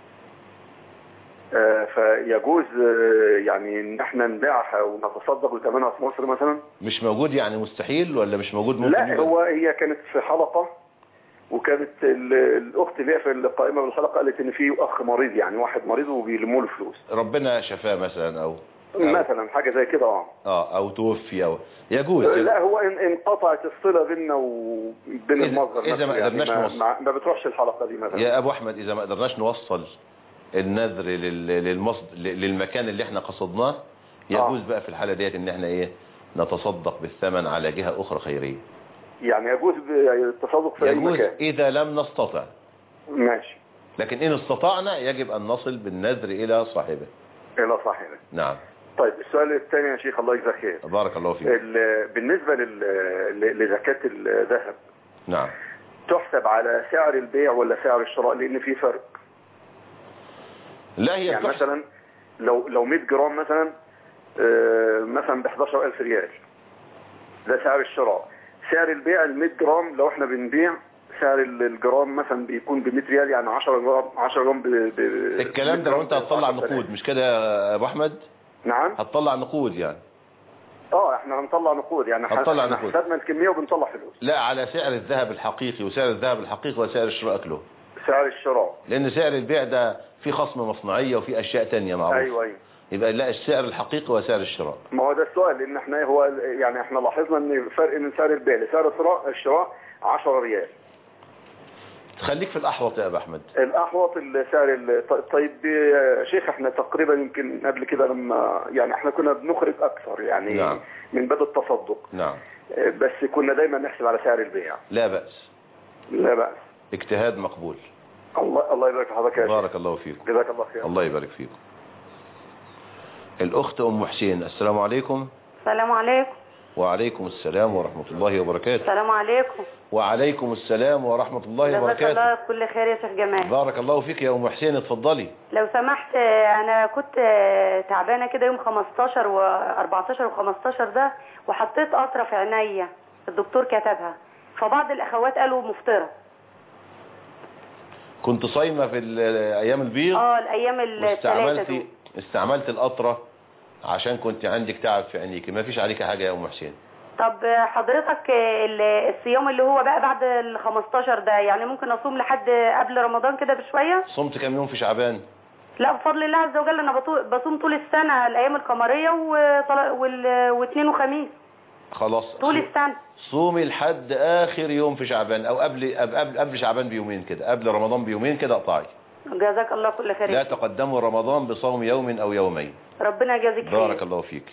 آه، فيجوز آه، يعني ان احنا نبيعها ونتصدق بثمنها في مصر مثلا مش موجود يعني مستحيل ولا مش موجود ممكن لا يبقى؟ هو هي كانت في حلقة وكانت ال- الاخت اللي هي في القائمة بالحلقة قالت ان في اخ مريض يعني واحد مريض وبيلموا له فلوس ربنا شفاه مثلا أو مثلا حاجة زي كده اه آه أو توفي أو يجوز لا هو ان انقطعت الصلة بيننا وبين المصدر إذا ما نفسه قدرناش ما, نوصل. ما, ما بتروحش الحلقة دي مثلا يا أبو أحمد إذا ما قدرناش نوصل النذر لل- للمصد... للمكان اللي احنا قصدناه يجوز بقى في الحالة ديت ان احنا ايه نتصدق بالثمن على جهة اخرى خيرية يعني يجوز ب- يعني التصدق في اي يجوز مكان اذا لم نستطع ماشي لكن ان استطعنا يجب ان نصل بالنذر الى صاحبه الى صاحبه نعم طيب السؤال الثاني يا شيخ الله يجزاك خير بارك الله فيك ال- بالنسبة لل- ل- لزكاة الذهب نعم تحسب على سعر البيع ولا سعر الشراء لان في فرق لا هي يعني تحسب- مثلا لو لو 100 جرام مثلا آه، مثلا ب 11000 ريال ده سعر الشراء سعر البيع ال 100 جرام لو احنا بنبيع سعر ال- الجرام مثلا بيكون ب 100 ريال يعني 10 جرام 10 جرام ب ب- الكلام ده لو انت هتطلع نقود مش كده يا ابو احمد نعم هتطلع نقود يعني اه احنا هنطلع نقود يعني هنطلع احنا نقود. حسبنا الكمية وبنطلع فلوس لا على سعر الذهب الحقيقي وسعر الذهب الحقيقي وسعر الشراء له سعر الشراء لان سعر البيع ده في خصم مصنعية وفي اشياء تانية معروفة ايوه ايوه يبقى لا السعر الحقيقي وسعر الشراء ما هو ده السؤال لان احنا هو يعني احنا لاحظنا ان فرق من سعر البيع لسعر الشراء الشراء 10 ريال خليك في الاحوط يا ابو احمد الاحوط السعر ال- ط- طيب يا شيخ احنا تقريبا يمكن قبل كده لما يعني احنا كنا بنخرج اكثر يعني نعم. من باب التصدق نعم اه، بس كنا دايما نحسب على سعر البيع لا بأس لا بأس اجتهاد مقبول الله الله يبارك في حضرتك يا شيخ بارك الله فيكم جزاك الله خير الله يبارك فيكم الأخت أم حسين السلام عليكم السلام عليكم وعليكم السلام ورحمة الله وبركاته السلام عليكم وعليكم السلام ورحمة الله جزاك وبركاته الله كل خير يا شيخ جمال بارك الله فيك يا أم حسين اتفضلي لو سمحت آه، انا كنت آه، تعبانه كده يوم 15 و14 و15 ده وحطيت قطره في عينيا الدكتور كتبها فبعض الاخوات قالوا مفطره كنت صايمة في ال- أيام البيض اه الايام الثلاثه دول واستعملت استعملت القطرة عشان كنت عندك تعب في عينيك ما فيش عليك حاجة يا أم حسين طب آه، حضرتك آه، ال- الصيام اللي هو بقى بعد ال 15 ده يعني ممكن اصوم لحد قبل رمضان كده بشويه صمت كم يوم في شعبان لا بفضل الله عز وجل انا بطو- بصوم طول السنه الايام القمريه وطل- وال- واثنين وخميس خلاص طول السنه صومي لحد آخر يوم في شعبان أو قبل قبل قبل شعبان بيومين كده قبل رمضان بيومين كده اقطعي جزاك الله كل خير لا تقدموا رمضان بصوم يوم أو يومين ربنا يجازيك خير بارك الله فيك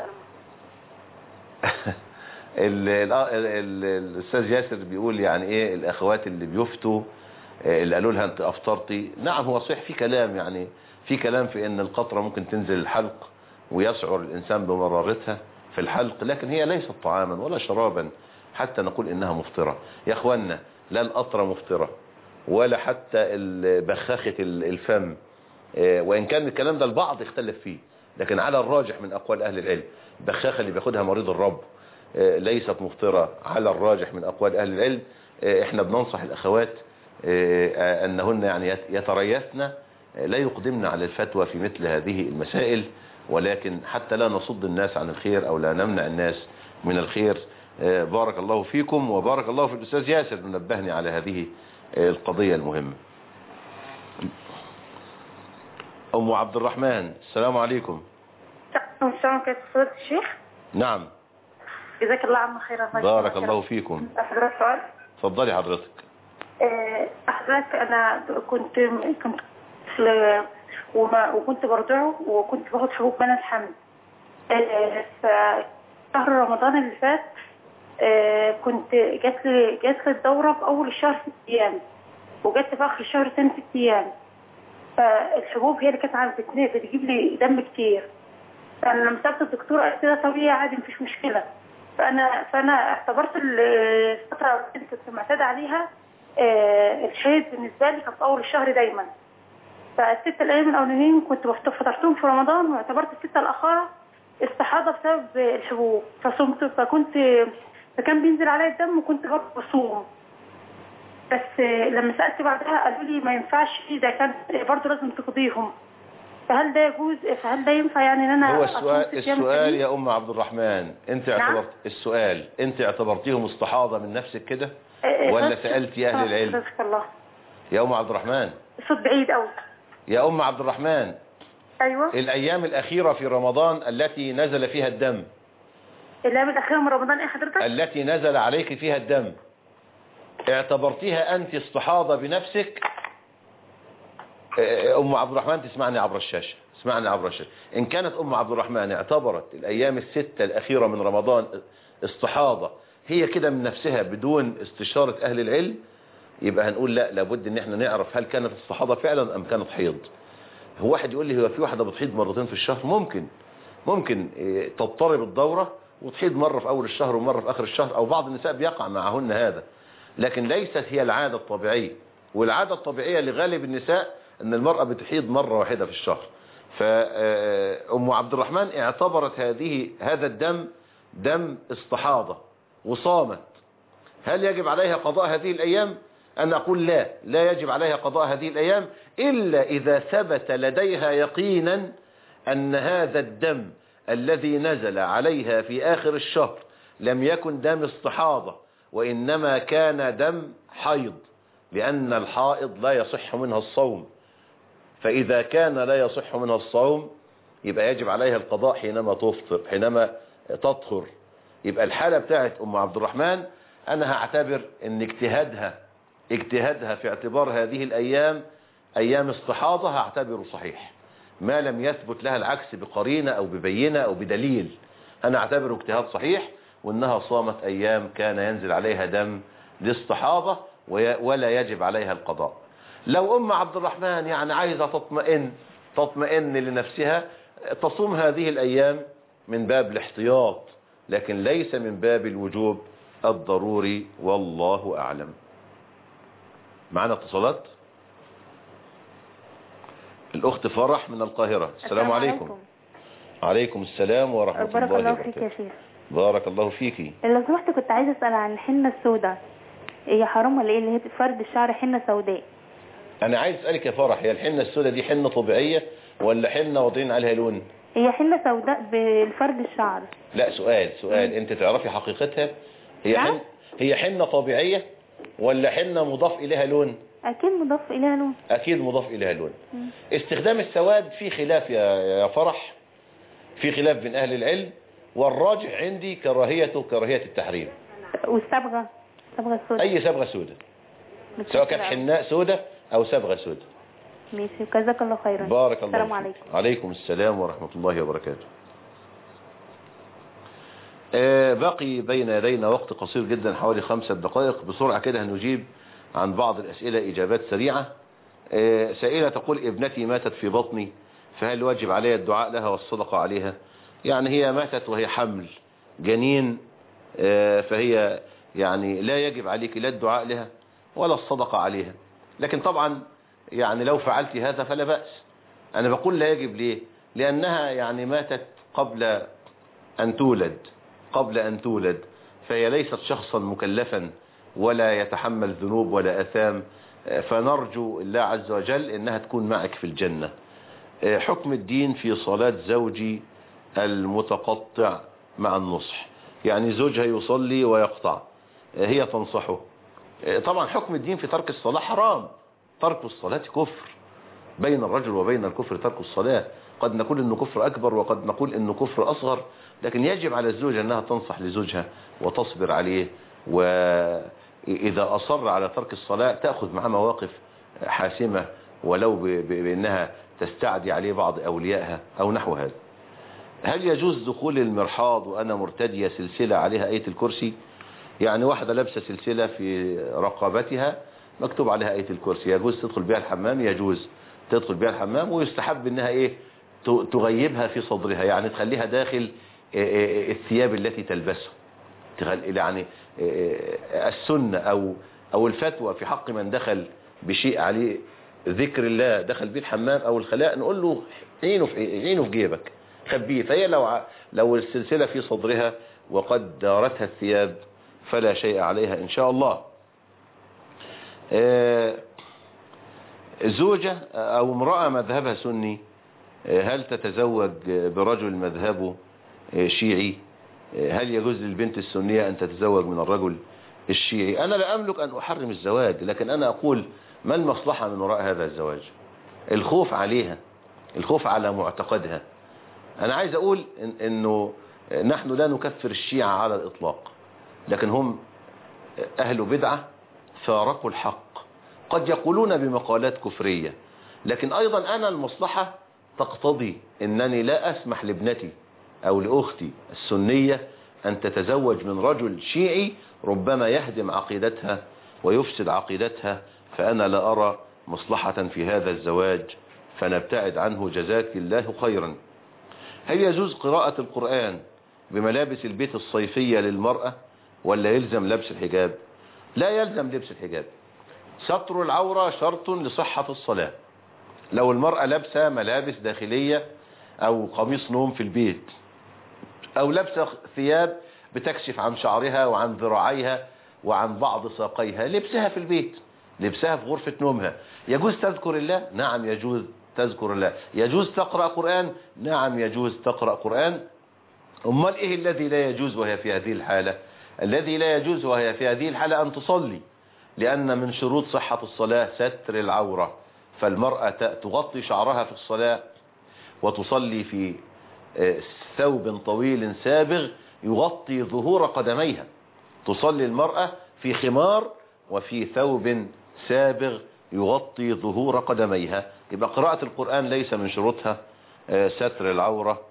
ال- ال- ال- الاستاذ ياسر بيقول يعني ايه الاخوات اللي بيفتوا آه، اللي قالوا لها انت افطرتي نعم هو صحيح في كلام يعني في كلام في ان القطرة ممكن تنزل الحلق ويشعر الانسان بمرارتها في الحلق لكن هي ليست طعاما ولا شرابا حتى نقول انها مفطرة يا اخوانا لا القطرة مفطرة ولا حتى ال- بخاخة ال- الفم آه، وان كان الكلام ده البعض اختلف فيه لكن على الراجح من اقوال اهل العلم البخاخة اللي بياخدها مريض الرب آه، ليست مفطرة على الراجح من اقوال اهل العلم آه، احنا بننصح الاخوات آه، آه، انهن يعني يت- يتريثن آه، لا يقدمن على الفتوى في مثل هذه المسائل ولكن حتى لا نصد الناس عن الخير او لا نمنع الناس من الخير آه، بارك الله فيكم وبارك الله في الاستاذ ياسر نبهني على هذه آه، القضية المهمة ام عبد الرحمن السلام عليكم السلام كيف فضيلة الشيخ نعم جزاك الله عنا خيرا بارك الله فيكم حضرتك سؤال اتفضلي حضرتك آه، حضرتك انا كنت كنت طفل وما وكنت برضعه وكنت باخد حبوب منع الحمل آه، ف شهر رمضان اللي فات آه، كنت جات لي جات لي الدورة في أول الشهر ست أيام وجات في آخر الشهر تاني ست أيام فالحبوب هي اللي كانت عم بتن- بتجيب لي دم كتير فأنا لما سألت الدكتور قالت لي ده طبيعي عادي مفيش مشكلة فأنا فأنا اعتبرت ال- الفترة اللي كنت معتادة عليها آه، الحيض بالنسبة لي كان في أول الشهر دايما فالست الأيام الأولانيين كنت بفت- فطرتهم في رمضان واعتبرت الستة الأخرى استحاضة بسبب الحبوب فصمت فكنت فكان بينزل عليا الدم وكنت برضه بصوم بس لما سألت بعدها قالوا لي ما ينفعش ده كان برضه لازم تقضيهم فهل ده يجوز فهل ده ينفع يعني ان انا هو أصوم السؤال ست أيام السؤال تانيين؟ يا ام عبد الرحمن انت نعم. اعتبرت السؤال انت اعتبرتيهم استحاضة من نفسك كده إيه، ولا بس- سألتي اهل آه، العلم جزاك الله يا ام عبد الرحمن الصوت بعيد قوي يا ام عبد الرحمن ايوه الايام الاخيرة في رمضان التي نزل فيها الدم الايام الاخيره من رمضان ايه حضرتك؟ التي نزل عليك فيها الدم اعتبرتيها انت استحاضة بنفسك اه، ام عبد الرحمن تسمعني عبر الشاشة اسمعني عبر الشاشة ان كانت ام عبد الرحمن اعتبرت الايام الستة الاخيرة من رمضان استحاضة هي كده من نفسها بدون استشارة اهل العلم يبقى هنقول لا لابد ان احنا نعرف هل كانت استحاضة فعلا ام كانت حيض هو واحد يقول لي هو في واحدة بتحيض مرتين في الشهر ممكن ممكن إيه، تضطرب الدورة وتحيض مرة في أول الشهر ومرة في آخر الشهر أو بعض النساء بيقع معهن هذا لكن ليست هي العادة الطبيعية والعادة الطبيعية لغالب النساء أن المرأة بتحيض مرة واحدة في الشهر فأم عبد الرحمن اعتبرت هذه هذا الدم دم استحاضة وصامت هل يجب عليها قضاء هذه الأيام أنا أقول لا لا يجب عليها قضاء هذه الأيام إلا إذا ثبت لديها يقينا أن هذا الدم الذي نزل عليها في آخر الشهر لم يكن دم استحاضة وإنما كان دم حيض لأن الحائض لا يصح منها الصوم فإذا كان لا يصح منها الصوم يبقى يجب عليها القضاء حينما تفطر حينما تطهر يبقى الحالة بتاعت أم عبد الرحمن أنا هعتبر أن اجتهادها اجتهادها في اعتبار هذه الأيام أيام استحاضة هعتبره صحيح ما لم يثبت لها العكس بقرينة أو ببينة أو بدليل أنا أعتبره اجتهاد صحيح وأنها صامت أيام كان ينزل عليها دم لاستحاضة وي- ولا يجب عليها القضاء لو أم عبد الرحمن يعني عايزة تطمئن تطمئن لنفسها تصوم هذه الأيام من باب الاحتياط لكن ليس من باب الوجوب الضروري والله أعلم معنا اتصالات الأخت فرح من القاهرة السلام عليكم عليكم السلام ورحمة بارك الله الله فيك وبركاته يا شيخ بارك الله فيكي لو سمحت كنت عايزة أسأل عن الحنة السوداء هي حرام ولا ايه اللي هي فرد الشعر حنة سوداء أنا عايز أسألك يا فرح هي الحنة السوداء دي حنة طبيعية ولا حنة واضعين عليها لون هي حنة سوداء بالفرد الشعر لا سؤال سؤال أنت تعرفي حقيقتها هي نعم. حن هي حنة طبيعية ولا حنة مضاف إليها لون أكيد مضاف إليها لون أكيد مضاف إليها لون مم. استخدام السواد في خلاف يا يا فرح في خلاف بين أهل العلم والراجح عندي كراهيته كراهية التحريم والصبغة الصبغة السوداء أي صبغة سوداء سواء كانت حناء سوداء أو صبغة سوداء ماشي جزاك الله خيرا بارك الله السلام فيك. عليكم عليكم السلام ورحمة الله وبركاته آه، بقي بين يدينا وقت قصير جدا حوالي خمسة دقائق بسرعة كده هنجيب عن بعض الأسئلة إجابات سريعة آه، سائلة تقول ابنتي ماتت في بطني فهل واجب علي الدعاء لها والصدقة عليها يعني هي ماتت وهي حمل جنين آه، فهي يعني لا يجب عليك لا الدعاء لها ولا الصدقة عليها لكن طبعا يعني لو فعلت هذا فلا بأس أنا بقول لا يجب ليه لأنها يعني ماتت قبل أن تولد قبل أن تولد فهي ليست شخصا مكلفا ولا يتحمل ذنوب ولا أثام فنرجو الله عز وجل إنها تكون معك في الجنة حكم الدين في صلاة زوجي المتقطع مع النصح يعني زوجها يصلي ويقطع هي تنصحه طبعا حكم الدين في ترك الصلاة حرام ترك الصلاة كفر بين الرجل وبين الكفر ترك الصلاة قد نقول انه كفر اكبر وقد نقول انه كفر اصغر لكن يجب على الزوجة انها تنصح لزوجها وتصبر عليه واذا اصر على ترك الصلاة تأخذ معه مواقف حاسمة ولو ب- ب- بانها تستعدي عليه بعض اوليائها او نحو هذا هل يجوز دخول المرحاض وانا مرتدية سلسلة عليها اية الكرسي يعني واحدة لابسة سلسلة في رقبتها مكتوب عليها آية الكرسي يجوز تدخل بها الحمام يجوز تدخل بها الحمام ويستحب انها ايه ت- تغيبها في صدرها يعني تخليها داخل إيه إيه الثياب التي تلبسها تخل- يعني إيه السنة او او الفتوى في حق من دخل بشيء عليه ذكر الله دخل بيه الحمام او الخلاء نقول له عينه في عينه في جيبك خبيه فهي لو ع- لو السلسلة في صدرها وقد دارتها الثياب فلا شيء عليها ان شاء الله آه، زوجة او امرأة مذهبها سني آه، هل تتزوج برجل مذهبه آه، شيعي آه، هل يجوز للبنت السنية ان تتزوج من الرجل الشيعي انا لا املك ان احرم الزواج لكن انا اقول ما المصلحة من وراء هذا الزواج الخوف عليها الخوف على معتقدها انا عايز اقول إن انه نحن لا نكفر الشيعة على الاطلاق لكن هم اهل بدعة فارقوا الحق قد يقولون بمقالات كفرية لكن ايضا انا المصلحة تقتضي انني لا اسمح لابنتي او لاختي السنية ان تتزوج من رجل شيعي ربما يهدم عقيدتها ويفسد عقيدتها فانا لا ارى مصلحة في هذا الزواج فنبتعد عنه جزاك الله خيرا هل يجوز قراءة القرآن بملابس البيت الصيفية للمرأة ولا يلزم لبس الحجاب لا يلزم لبس الحجاب ستر العورة شرط لصحة الصلاة لو المرأة لابسة ملابس داخلية او قميص نوم في البيت او لابسة ثياب بتكشف عن شعرها وعن ذراعيها وعن بعض ساقيها لبسها في البيت لبسها في غرفة نومها يجوز تذكر الله نعم يجوز تذكر الله يجوز تقرأ قرآن نعم يجوز تقرأ قرآن امال ايه الذي لا يجوز وهي في هذه الحالة الذي لا يجوز وهي في هذه الحالة ان تصلي لان من شروط صحة الصلاة ستر العورة فالمرأة تغطي شعرها في الصلاة وتصلي في ثوب طويل سابغ يغطي ظهور قدميها تصلي المرأة في خمار وفي ثوب سابغ يغطي ظهور قدميها يبقى قراءة القرآن ليس من شروطها ستر العورة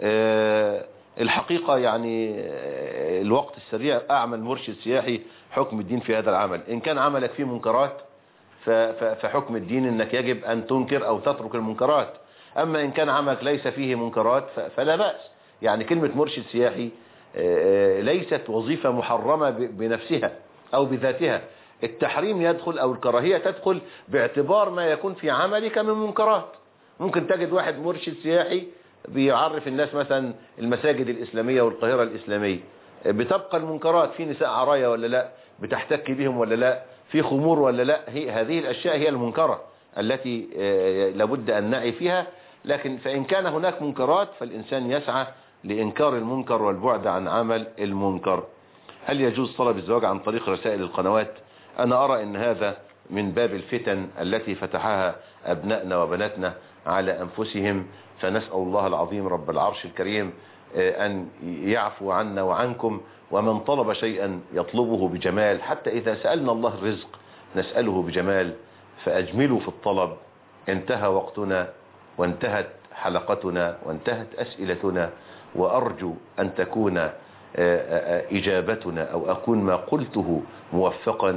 الحقيقة يعني الوقت السريع أعمل مرشد سياحي حكم الدين في هذا العمل إن كان عملك فيه منكرات فحكم الدين أنك يجب أن تنكر أو تترك المنكرات أما إن كان عملك ليس فيه منكرات فلا بأس يعني كلمة مرشد سياحي ليست وظيفة محرمة بنفسها أو بذاتها التحريم يدخل أو الكراهية تدخل باعتبار ما يكون في عملك من منكرات ممكن تجد واحد مرشد سياحي بيعرف الناس مثلا المساجد الإسلامية والقاهرة الإسلامية بتبقى المنكرات في نساء عرايا ولا لا بتحتك بهم ولا لا في خمور ولا لا هي هذه الأشياء هي المنكرة التي لابد أن نعي فيها لكن فإن كان هناك منكرات فالإنسان يسعى لإنكار المنكر والبعد عن عمل المنكر هل يجوز طلب الزواج عن طريق رسائل القنوات أنا أرى أن هذا من باب الفتن التي فتحها أبنائنا وبناتنا على أنفسهم فنسأل الله العظيم رب العرش الكريم أن يعفو عنا وعنكم ومن طلب شيئا يطلبه بجمال حتى إذا سألنا الله الرزق نسأله بجمال فأجملوا في الطلب انتهى وقتنا وانتهت حلقتنا وانتهت أسئلتنا وأرجو أن تكون إجابتنا أو أكون ما قلته موفقا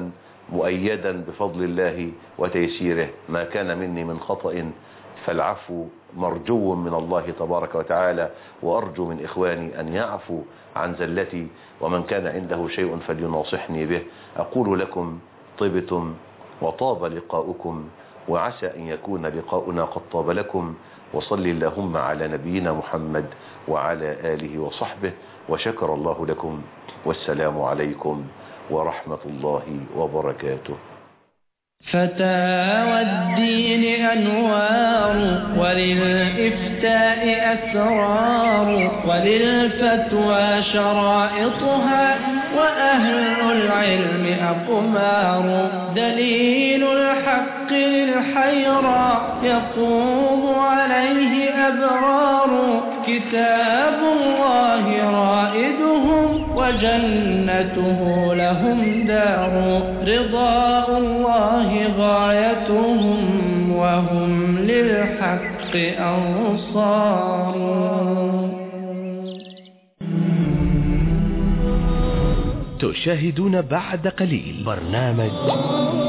مؤيدا بفضل الله وتيسيره ما كان مني من خطأ فالعفو مرجو من الله تبارك وتعالى وأرجو من إخواني أن يعفوا عن زلتي ومن كان عنده شيء فليناصحني به أقول لكم طبتم وطاب لقاؤكم وعسى أن يكون لقاؤنا قد طاب لكم وصل اللهم على نبينا محمد وعلى آله وصحبه وشكر الله لكم والسلام عليكم ورحمة الله وبركاته فتاوى الدين أنوار وللإفتاء أسرار وللفتوى شرائطها وأهل العلم أقمار دليل الحق للحيرى يقوم عليه أبرار كتاب الله رائدهم وجنته لهم دار رضاء الله غايتهم وهم للحق أنصار تشاهدون بعد قليل برنامج